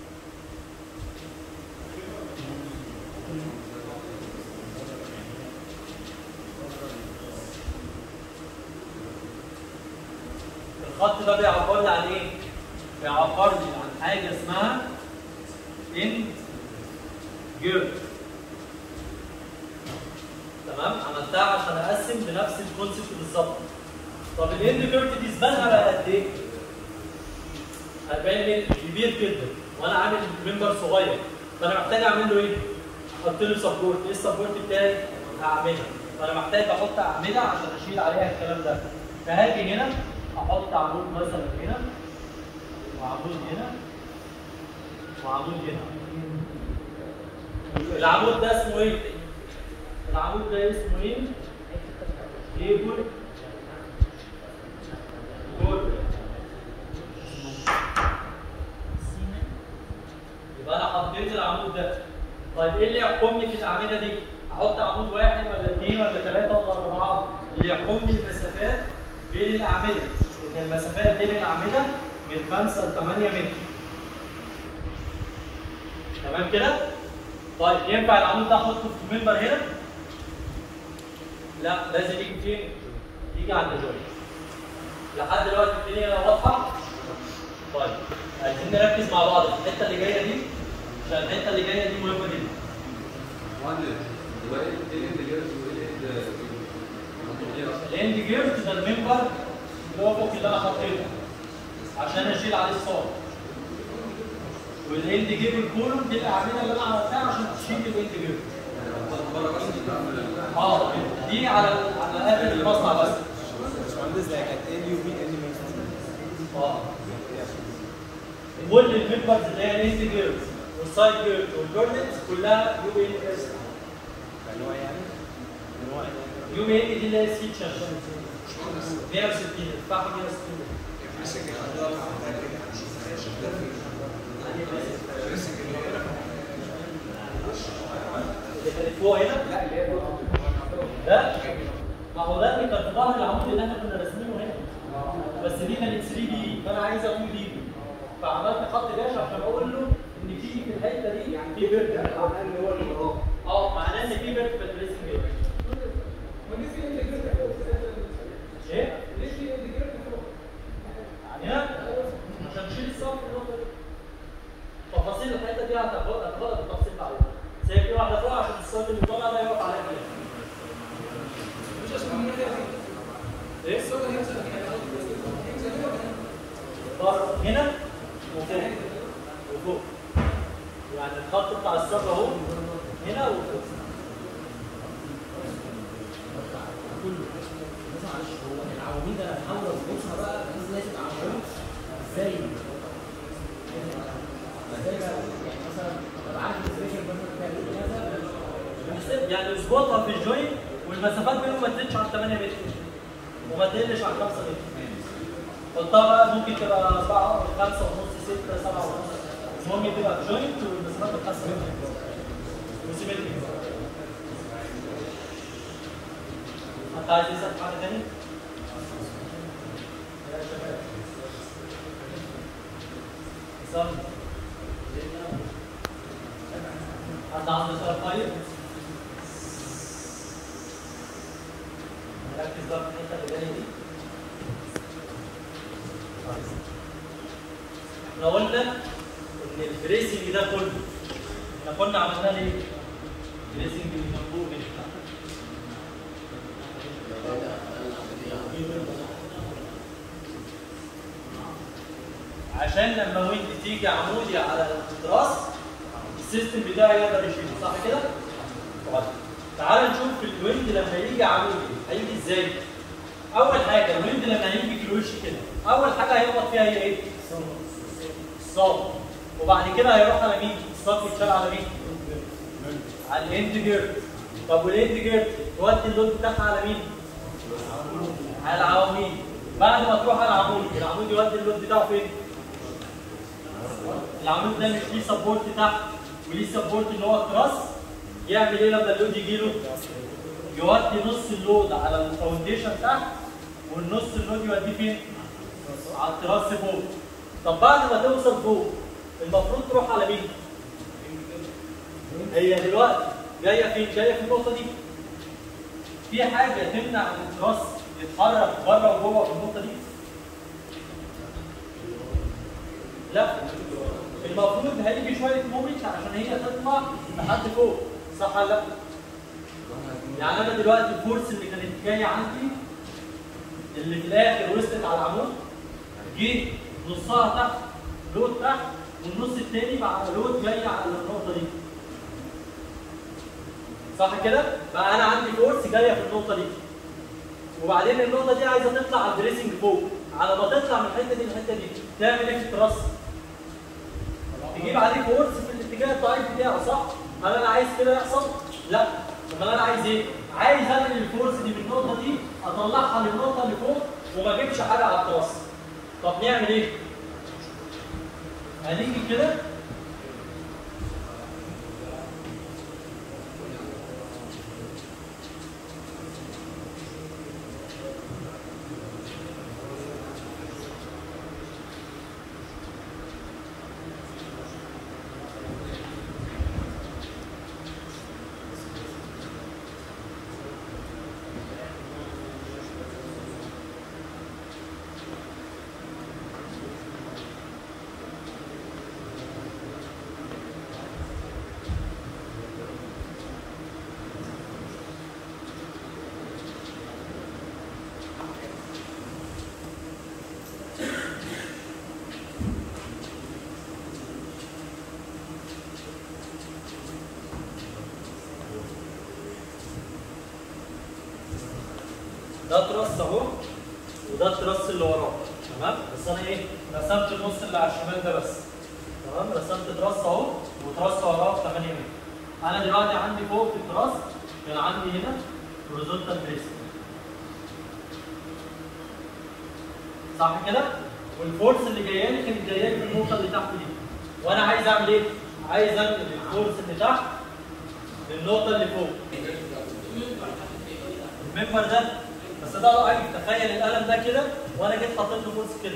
S1: الخط ده بيعبر لي عن ايه؟ بيعبر لي عن حاجه اسمها اند جيرف تمام عملتها عشان اقسم بنفس الكونسيبت بالظبط طب الاند جيرف دي زبالها بقى قد ايه؟ 40 متر كبير جدا وانا عامل منبر صغير فانا محتاج اعمل له ايه؟ احط له سبورت ايه السبورت بتاعي؟ اعمده فانا محتاج احط اعمده عشان اشيل عليها الكلام ده فهاجي هنا احط عمود مثلا هنا وعمود هنا وعمود هنا العمود ده اسمه ايه؟ العمود ده اسمه ايه؟ كيبل كود يبقى انا حطيت العمود ده طيب ايه اللي يحكمني في الاعمده دي؟ احط عمود واحد ولا اثنين ولا ثلاثه ولا اربعه؟ اللي يحكمني المسافات بين الاعمده ان المسافات بين الاعمده من 5 ل 8 متر تمام كده؟ طيب ينفع العمود ده احطه في المنبر هنا؟ لا لازم يجي فين؟ يجي عند الجوينت لحد دلوقتي الدنيا واضحه؟ طيب عايزين نركز مع بعض في الحته اللي جايه دي عشان الحته اللي جايه دي مهمه جدا
S2: مهندس هو ايه ايه اللي جاي وايه اللي
S1: الاند جيرت ده المنبر اللي هو فوق اللي انا حطيته عشان اشيل عليه الصاج والاند جيب الكولوم دي الاعمده اللي انا عملتها عشان تشيل الاند جيرت اه دي على على قد المصنع بس
S2: باشمهندس like at any you mean any
S1: اه كل الممبرز اللي هي الانت جيرز والسايد جيرز والبيرنتس كلها يو ان اس
S2: اللي هو يعني اللي هو
S1: يو ان دي اللي هي سي تشانل 160 ارتفاعها 160 اللي كانت فوق هنا
S3: لا اللي هي
S1: ده ما هو ده اللي كان في ظهر العمود اللي احنا كنا راسمينه هنا بس دي كانت 3 دي فانا عايزها 2 دي فعملت خط داش عشان اقول له ان في في الحته دي يعني في فيرتيكال
S3: معناه ان هو اللي وراه
S1: اه معناه ان في فيرتيكال بريسنج ايه؟ هنا عشان تشيل الصف النقطه دي تفاصيل الحته دي هتاخدها هتاخدها بالتفصيل بعدين بس هي في واحده فوق عشان الصف اللي طالع ده يقف عليها كده ايه؟ بره هنا وفوق وفوق يعني الخط بتاع الصف اهو هنا وفوق
S6: بس معلش هو العواميد انا بحاول اظبطها بقى بحيث انها تبقى عواميد ازاي؟ ازاي بقى يعني مثلا ابقى عارف الفريشر مثلا بتاع كذا
S1: يعني اظبطها في الجوين والمسافات بينهم ما تزيدش عن 8 متر وما تقلش عن 5 متر حطها بقى ممكن تبقى 4 5 ونص 6 7 ونص المهم تبقى في جوينت والمسافات ب 5 متر وسيمتري انت عايز تسال في حاجه تاني؟ يا شباب سام حد عنده سؤال طيب؟ نركز بقى في الحته اللي جايه دي احنا قلنا ان البريسنج ده كله احنا كنا عملنا ليه؟ بريسنج المنبوع بتاع عشان لما ويند تيجي عمودي على الراس السيستم بتاعي يقدر يشيله صح كده؟ طيب تعال نشوف الويند لما يجي عمودي هيجي ازاي؟ اول حاجه الويند لما هيجي في الوش كده اول حاجه هيخبط فيها هي ايه؟ الصاب وبعد كده هيروح على مين؟ الصاب يتشال على مين؟ على الاند جيرد طب والاند جيرد تودي اللود بتاعها على مين؟ على العواميد بعد ما تروح على العمود العمود يودي اللود بتاعه فين؟ العمود ده مش ليه سبورت تحت وليه سبورت اللي هو التراس يعمل ايه لما اللود يجي له؟ يودي نص اللود على الفاونديشن تحت والنص اللود يوديه فين؟ على التراس فوق طب بعد ما توصل فوق المفروض تروح على مين؟ هي دلوقتي جايه فين؟ جايه في النقطه دي في حاجه تمنع ان التراس يتحرك بره وجوه في النقطه دي؟ لا المفروض هيجي شويه مومنت عشان هي تطلع لحد فوق صح ولا لا؟ يعني انا دلوقتي الفورس اللي كانت جايه عندي اللي في الاخر وصلت على العمود جه نصها تحت لود تحت والنص التاني بقى لود جاي على النقطه دي صح كده؟ بقى انا عندي فورس جايه في النقطه دي وبعدين النقطه دي عايزه تطلع على الدريسنج فوق على ما تطلع من الحته دي للحته دي تعمل ايه في التراس؟ تجيب عليه فورس في الاتجاه الضعيف بتاعه صح؟ هل انا عايز كده يحصل؟ لا امال انا عايز ايه؟ عايز انقل الفورس دي من النقطه دي اطلعها للنقطه اللي فوق وما اجيبش حاجه على التراس طب نعمل ايه؟ هنيجي كده ده تراس اهو وده التراس اللي وراه تمام بس انا ايه رسمت النص اللي على الشمال ده بس تمام رسمت تراس اهو وتراس وراه 8 متر انا دلوقتي عندي فوق في التراس كان عندي هنا هوريزونتال بريسنج صح كده؟ والفورس اللي جايه لي كانت جايه لي في النقطه اللي تحت دي وانا عايز اعمل ايه؟ عايز انقل الفورس اللي تحت للنقطه اللي فوق الممبر ده بس ده ضعيف تخيل القلم ده كده وانا جيت حطيت له فورس كده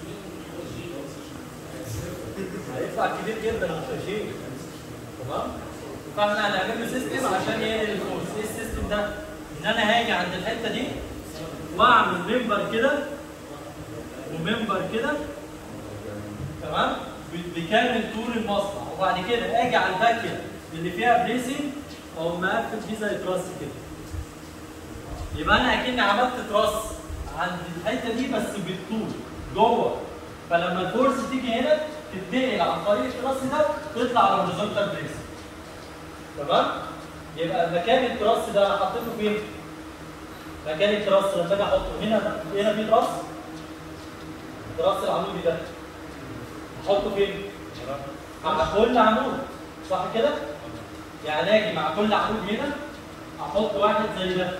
S1: هيطلع كبير جدا مش شيء تمام فاحنا هنعمل له سيستم عشان ينقل الفورس ايه السيستم ده؟ ان انا هاجي عند الحته دي واعمل ممبر كده وممبر كده تمام ب- بكامل طول المصنع وبعد كده اجي على الباكيه اللي فيها بريسنج او مقفل فيه زي تراس كده يبقى انا اكني عملت تراس عند الحته دي بس بالطول جوه فلما الفورس تيجي هنا تتنقل عن طريق التراس ده تطلع على الهوريزونتال بريسنج تمام يبقى مكان التراس ده انا حطيته فين؟ مكان التراس لما اجي احطه هنا هنا في تراس التراس العمودي ده احطه فين؟ مع كل عمود صح كده؟ يعني اجي مع كل عمود هنا احط واحد زي ده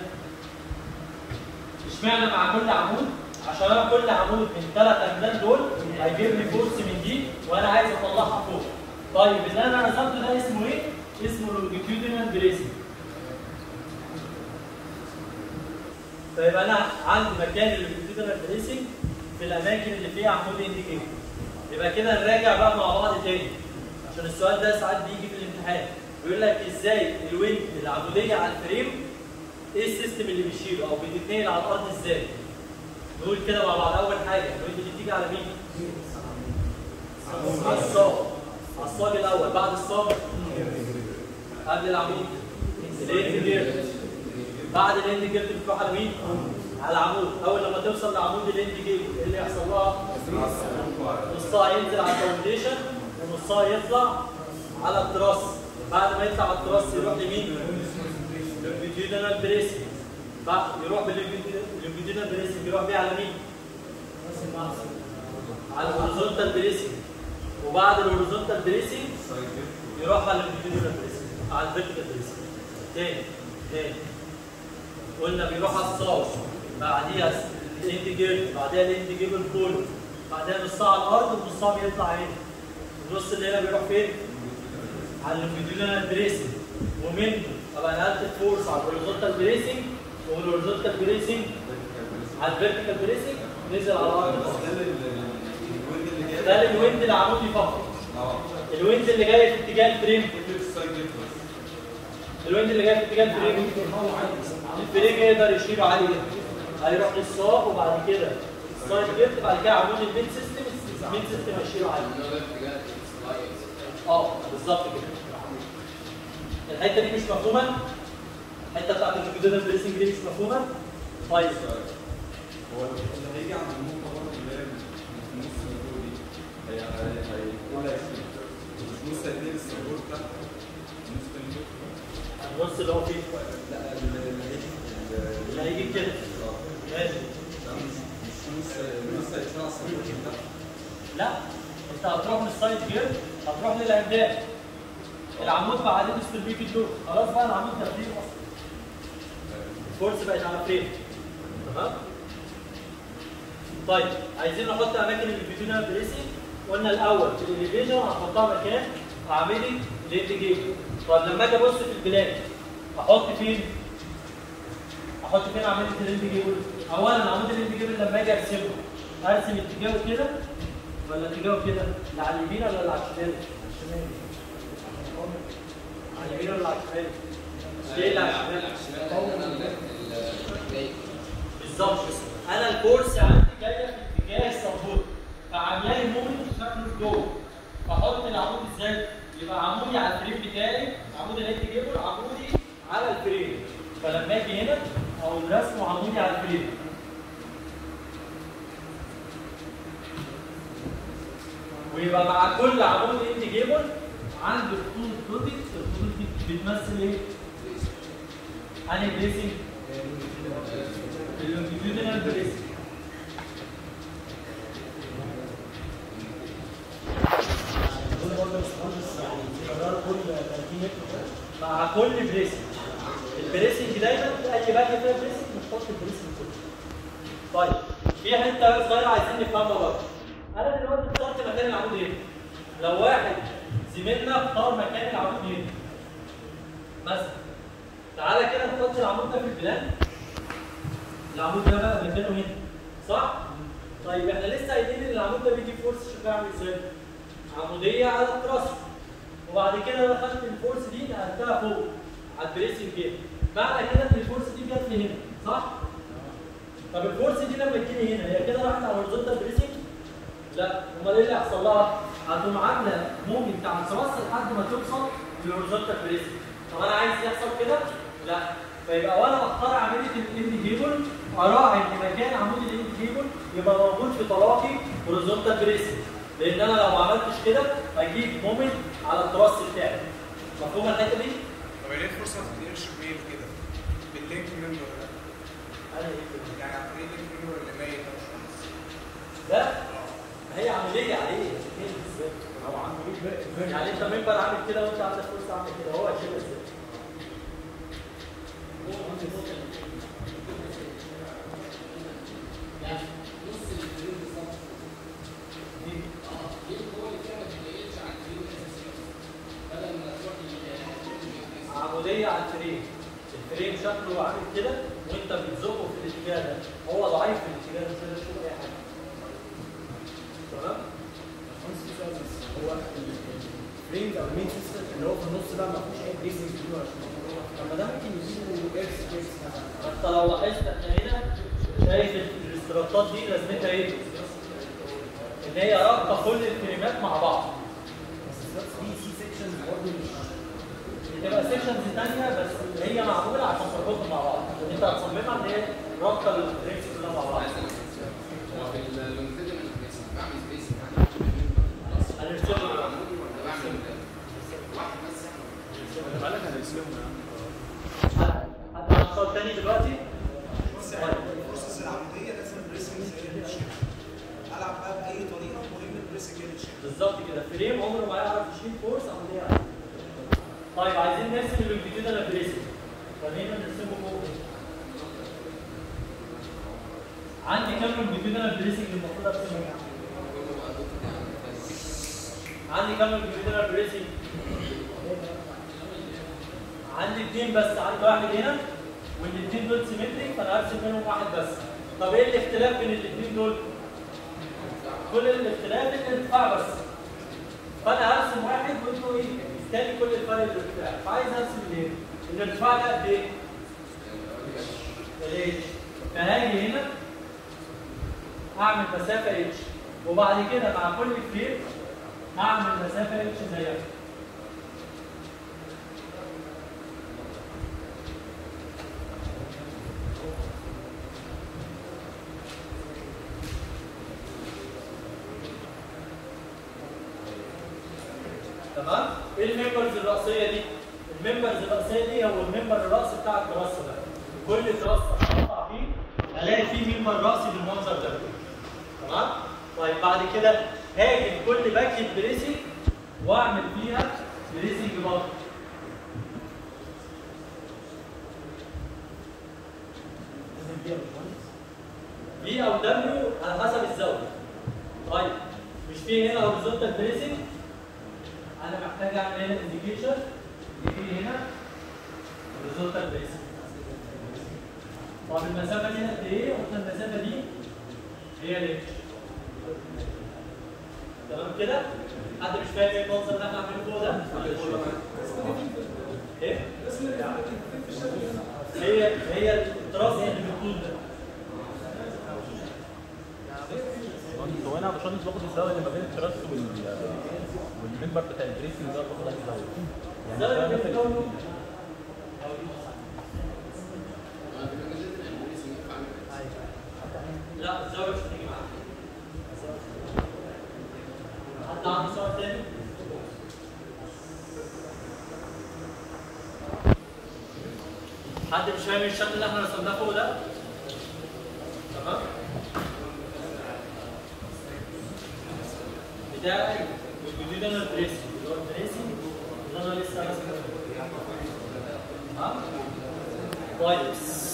S1: اشمعنى مع كل عمود؟ عشان انا كل عمود من ثلاث امداد دول هيجيب لي فورس من دي وانا عايز اطلعها فوق. طيب اللي انا رسمته ده اسمه ايه؟ اسمه لونجيتيودينال بريسنج. طيب انا عندي مكان اللونجيتيودينال بريسنج في الاماكن اللي فيها عمود انديكيتور. يبقى كده نراجع بقى مع بعض تاني عشان السؤال ده ساعات بيجي في الامتحان بيقول لك ازاي الويند العموديه على الفريم ايه السيستم اللي بيشيله او بتتنقل على الارض ازاي؟ نقول كده مع بعض اول حاجه الويند دي بتيجي على مين؟ على الصاج على الصاج الاول بعد الصاج قبل العمود الاند جير بعد الاند جير بتروح على مين؟ على العمود اول لما توصل لعمود الاند جير ايه اللي يحصل لها؟ نصها ينزل على الفاونديشن ونصها يطلع على التراس بعد ما يطلع على التراس يروح لمين؟ للفيجينال بريسنج بعد يروح بالفيجينال بريسنج يروح بيه على مين؟ على الهوريزونتال بريسنج وبعد الهوريزونتال بريسنج يروح على الفيجينال بريسنج على الفيرتيكال بريسنج تاني تاني قلنا بيروح على الصاج بعديها الاند جير بعديها الاند جير الكل بعدها نصها على الارض ونصها بيطلع هنا النص اللي هنا بيروح فين؟ على اللونجيتيودينال بريسنج ومنه طبعا نقلت الفورس على الهوريزونتال بريسنج ومن الهوريزونتال بريسنج على الفيرتيكال بريسنج نزل على الارض ده الويند العمودي فقط الويند اللي جاي في اتجاه الفريم الويند اللي جاي في اتجاه الفريم الفريم يقدر يشيله عادي جدا هيروح للسواق وبعد كده السايد جيفت بعد كده عمود الميد سيستم الميد سيستم هيشيله عادي اه بالظبط كده الحته دي مش مفهومه الحته بتاعت الكمبيوتر بريسنج دي مش مفهومه طيب
S2: هو لما يجي عند النقطة برضه اللي هي في نص الفوق دي هي هي هيقول لك مش نص هيتنقل السبورت ده نص تاني
S1: النص اللي هو فيه
S2: لا اللي هيجي
S1: اللي هيجي كده ماشي
S2: لا مش مش نص نص هيتشال على السبورت ده
S1: لا انت هتروح من السايد جير هتروح للعمدان العمود بعدين تستلميه في الدور خلاص بقى العمود ده فيه اصلا الفورس بقت على فين تمام طيب عايزين نحط اماكن الفيتونا بريسنج قلنا الاول في الاليفيشن هنحطها مكان اعملي ليد جيب طب لما اجي ابص في البلان احط فين؟ احط فين اعملي الليد جيب اولا عمود الليد جيب لما اجي ارسمه ارسم اتجاهه كده ولا اتجاهه كده؟ اللي على اليمين ولا اللي على الشمال؟ على اليمين ولا على الشمال؟ ليه اللي على الشمال؟ بالظبط انا الكورس عندي جايه في اتجاه السبورت فعامله لي مومنت شكله لجوه فاحط العمود ازاي؟ يبقى عمودي على الفريم بتاعي عمود اللي انت جايبه عمودي على الفريم فلما اجي هنا او رسمه عمودي على الفريم ويبقى مع كل عمود انت جايبه عندي خطوط بروتكت الخطوط دي بتمثل ايه؟ انهي بريسنج؟ لونجيتودينال بريسنج
S6: كل برضه السبونجز يعني بيكرروا كل 30 متر كده
S1: مع كل بريسنج البريسنج دايما اي باجي فيها بريسنج بتحط البريسنج كله طيب في حته صغيره عايزين نفهمها برضه انا دلوقتي اخترت مكان العمود هنا لو واحد زميلنا اختار مكان العمود هنا مثلا تعالى كده نحط العمود ده في البلان العمود ده بقى مكانه هنا صح؟ طيب احنا لسه قايلين ان العمود ده بيجيب فورس شكلها عامل ازاي؟ عموديه على التراس وبعد كده انا خدت الفورس دي نقلتها فوق على البريسنج كده معنى كده ان الفورس دي جت لي هنا صح؟ طب الفورس دي لما تجيلي هنا هي كده راحت على هوريزونتال بريسنج؟ لا امال ايه اللي هيحصل لها؟ هتقوم عامله مومنت على التراس لحد ما توصل للهوريزونتال بريسنج طب انا عايز يحصل كده؟ لا فيبقى وانا بختار عمليه الاند جيبل اراعي ان مكان عمود الاند جيبل يبقى موجود في طلاقي هوريزونتال بريسنج لان انا لو ما عملتش كده هجيب مومنت على التراس بتاعي مفهوم الحته دي؟
S4: طب ليه الفرصه ما تتنقلش بميل كده باللينك ممبر ده
S1: انا ايه كده؟
S4: يعني عن طريق اللينك ممبر اللي مايل ده مش مهندس.
S1: لا ما هي عمليه عليه كده ازاي؟
S6: او عنده ايه
S1: يعني انت ممبر عامل كده وانت عندك فرصه عامل كده هو هيشيلها ازاي؟ عموديه على الفريم الفريم شكله عامل كده وانت بتزقه في الاتجاه ده هو ضعيف في الاتجاه ده مش قادر تشوف اي حاجه تمام؟
S6: هو الفريمز او المين سيستم اللي هو في النص ده ما فيهوش اي بريسنج فيه ولا شيء. طب ما ده ممكن يجيبوا اكس اكس مثلا
S1: انت لو لاحظت احنا هنا شايف الاستراتات دي لازمتها ايه؟ ان هي رابطه كل الفريمات مع بعض
S6: بس في سي سيكشنز برضه مش
S1: بتبقى سيكشنز ثانيه بس هي معموله عشان تربطهم مع بعض انت هتصممها ان هي رابطه الفريمز كلها مع بعض
S8: هو في اللونجيتودينال بريسنج بعمل بريسنج
S1: هنرسمها
S8: ولا بعمل واحد بس يعني
S5: بالك هنرسمهم
S1: حد هنختار تاني دلوقتي؟
S3: بص يعني البروسيس العموديه لازم البريسنج هي اللي تشيل العب بقى باي طريقه مهم البريسنج هي اللي تشيل
S1: بالظبط كده فريم عمره ما يعرف يشيل فورس عموديه عليه. طيب عايزين نرسم اللونجيتودينال بريسنج خلينا نرسمه فوق عندي كام لونجيتودينال بريسنج المفروض ارسمه عندي كام لونجيتودينال بريسنج عندي اثنين بس عندي واحد هنا والاثنين دول سيمتريك فانا هرسم منهم واحد بس طب ايه الاختلاف بين الاثنين دول؟ كل الاختلاف الارتفاع بس فانا هرسم واحد وانتوا ايه تاني كل الفرق الارتفاع فعايز ارسم الايه؟ الارتفاع ده قد ايه؟ الاتش فهاجي هنا اعمل مسافه اتش وبعد كده مع كل كبير هعمل مسافه اتش زيها تمام ايه الممبرز الرئيسيه دي الممبرز الرئيسيه دي هو الممبر الرأسي بتاع التراس ده كل تراس اقطع فيه الاقي فيه ممبر رأسي بالمنظر ده تمام طيب بعد كده هاجي كل باكيت بريسنج واعمل فيها بريسنج برضه بي او دبليو على حسب الزاويه طيب مش في هنا هوريزونتال بريسنج انا محتاج اعمل هنا انديكيشن يجي هنا هوريزونتال بريسنج طب المسافه دي قد ايه؟ قلنا المسافه دي هي الاتش تمام كده؟ حد مش فاهم ايه المنظر اللي احنا عاملينه فوق ده؟ ايه؟ هي هي التراس اللي بالطول ده
S5: هو انا يا باشمهندس باخد الزاويه اللي ما بين التراس وال والمنبر بتاع البريسنج ده باخد عليه زاويه
S1: الزاويه اللي بالطول لا الزاويه مش هتيجي معاك حد عنده سؤال تاني؟ حد مش فاهم الشكل اللي احنا رسمناه فوق ده؟ تمام بتاعي والجديد انا البريسنج اللي هو البريسنج اللي انا لسه راسمه ها كويس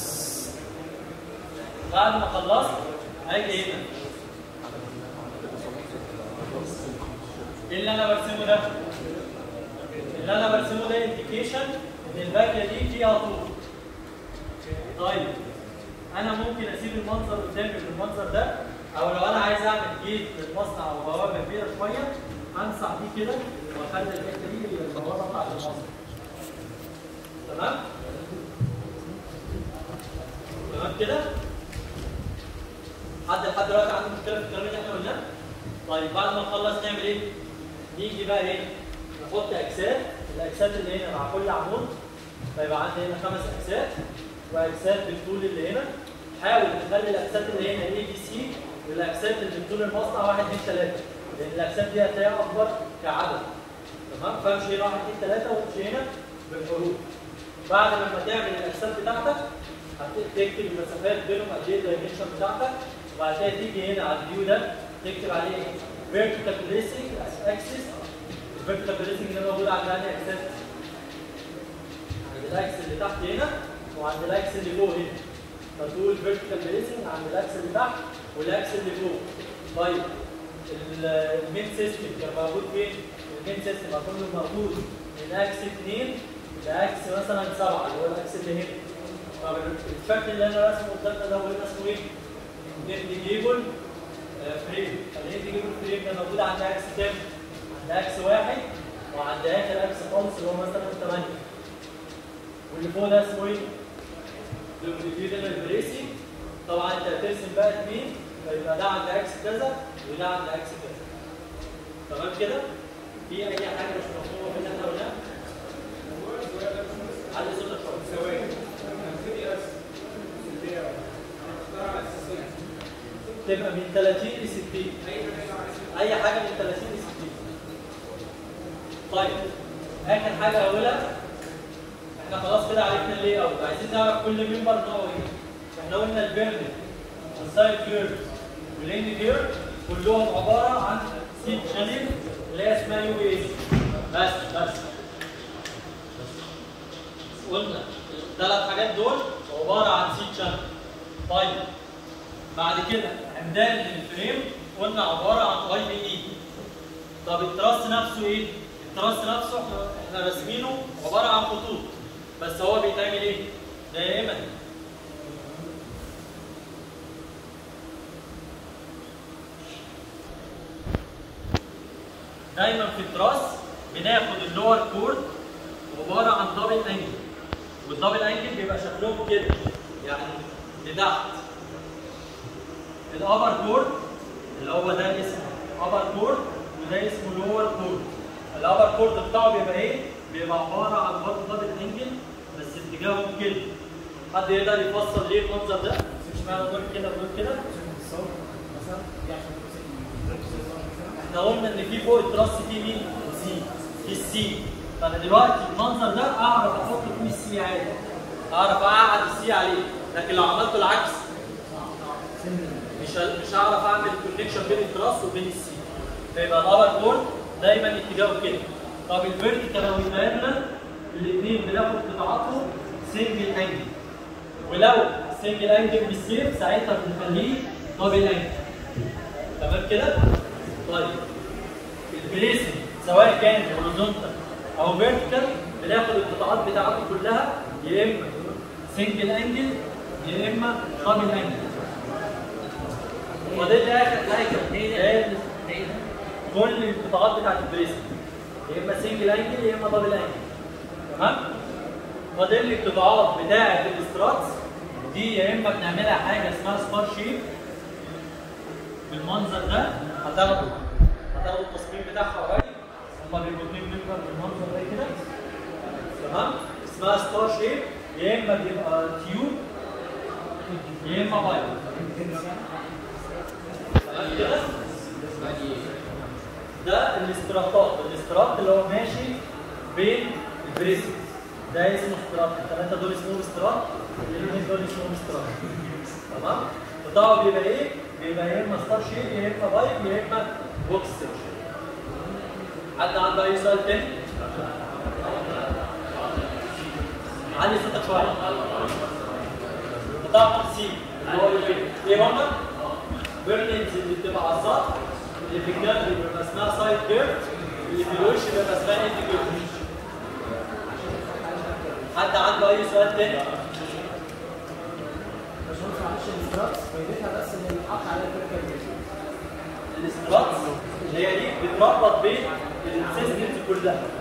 S1: بعد ما خلصت هاجي هنا ايه اللي انا برسمه ده؟ اللي انا برسمه ده انديكيشن ان الباكيه دي فيها طول طيب انا ممكن اسيب المنظر قدامي بالمنظر ده او لو انا عايز اعمل جيت للمصنع او بوابه كبيره شويه امسح دي كده واخلي الحته دي هي البوابه بتاعت المصنع تمام؟ تمام كده؟ حد لحد دلوقتي عنده مشكله في الكلام اللي احنا قلناه؟ طيب بعد ما نخلص نعمل ايه؟ نيجي بقى ايه؟ نحط اجساد الاجساد اللي هنا مع كل عمود فيبقى عندي هنا خمس اجساد واجساد بالطول اللي هنا حاول تخلي الاجساد اللي هنا اي بي سي والاجساد اللي بالطول المصنع 1 2 3 لان الاجساد دي هتلاقيها اكبر كعدد تمام فامشي هنا 1 2 3 وامشي هنا بالحروف بعد لما تعمل الاجساد بتاعتك هتكتب المسافات بينهم قد ايه الدايمنشن بتاعتك وبعد كده تيجي هنا على الفيو ده تكتب عليه فيرتيكال بليسنج اكسس الفيرتيكال بليسنج ده موجود عند انهي اكسس؟ عند الاكس اللي تحت هنا وعند الاكس اللي فوق هنا فتقول فيرتيكال بليسنج عند الاكس اللي تحت والاكس اللي فوق طيب ال- المين سيستم كان موجود فين؟ المين سيستم هكون موجود من اكس 2 لاكس مثلا 7 اللي هو الاكس اللي هنا طب الشكل اللي انا راسمه قدامنا ده هو هنا اسمه ايه؟ انديجيبل فريم الانديجيبل فريم ده موجود عند اكس كام؟ عند اكس واحد وعند اخر اكس خالص اللي هو مثلا 8 واللي فوق ده اسمه ايه؟ لونجيتيودنال بريسنج طبعا انت هترسم بقى اثنين فيبقى ده عند اكس كذا وده عند اكس كذا تمام كده؟ في اي حاجه مش مفهومه في اللي احنا قلناه؟ علي صوتك شويه تبقى من 30 ل 60 اي حاجه من 30 ل 60 طيب اخر حاجه اقولها احنا خلاص كده عرفنا اللي اوت عايزين نعرف كل ممبر نوعه ايه احنا قلنا البيرمنت والسايد كيرف والاند كيرف كلهم عباره عن سيت شانل اللي هي اسمها يو اي بس بس قلنا الثلاث حاجات دول عباره عن سيت شانل طيب بعد كده عمدان الفريم قلنا عباره عن اي بي اي طب التراس نفسه ايه؟ التراس نفسه احنا احنا راسمينه عباره عن خطوط بس هو بيتعمل ايه؟ دائما دايما في التراس بناخد اللور كورد عباره عن دبل انجل والدبل انجل بيبقى شكلهم كده يعني لتحت الابر كورد اللي هو ده اسمه ابر كورد وده اسمه لور كورد الابر كورد بتاعه بيبقى ايه؟ بيبقى عباره عن برضه دبل انجل بس اتجاههم كده حد يقدر يفسر ليه المنظر ده؟ اشمعنى دول كده ودول كده؟ احنا قلنا ان في فوق التراس في مين؟ سي في السي فانا دلوقتي المنظر ده اعرف احط فيه السي عادي اعرف اقعد السي عليه لكن لو عملت العكس مش مش هعرف اعمل كونكشن بين التراس وبين السي فيبقى الابر بورد دايما اتجاهه كده طب الفيرتيكال او الدايرنال الاثنين بناخد قطاعاتهم سنجل انجل ولو سنجل انجل مش سيف ساعتها بنخليه دبل انجل تمام كده؟ طيب البليسنج سواء كان هوريزونتال او فيرتيكال بناخد القطاعات بتاعته كلها يا اما سنجل انجل يا اما دبل انجل وده اخر حاجه هي كل القطاعات بتاعت البريسنج يا اما سنجل انجل يا اما دبل انجل تمام فاضل لي القطاعات بتاعت الاستراتس دي يا اما بنعملها حاجه اسمها سبار شيب بالمنظر ده هتاخدوا هتاخدوا التصميم بتاعها قريب هما بيبقوا اتنين ممبر بالمنظر ده كده تمام اسمها ستار شيب يا اما بيبقى تيوب يا اما بايب تمام كده ده الاستراتات الاسترات اللي هو ماشي بين البريسز ده اسمه استرات الثلاثه دول اسمهم استرات الاثنين دول اسمهم استرات تمام قطاعه بيبقى ايه؟ بيبقى يا اما ستار شيب يا اما بايب يا اما بوكس سيكشن حد عنده اي سؤال تاني؟ عندي صوتك شويه قطاع سي اللي هو ايه؟ ايه هما؟ بيرنينز اللي بتبقى على السطح اللي في الجنب بيبقى اسمها سايد كيرف اللي في الوش بيبقى اسمها اند كيرف حد عنده اي سؤال تاني؟
S6: باشمهندس معلش الاستراتس فايدتها بس ان يتحط عليها كركه
S1: الاستراتس اللي هي دي بتربط بين السيستمز كلها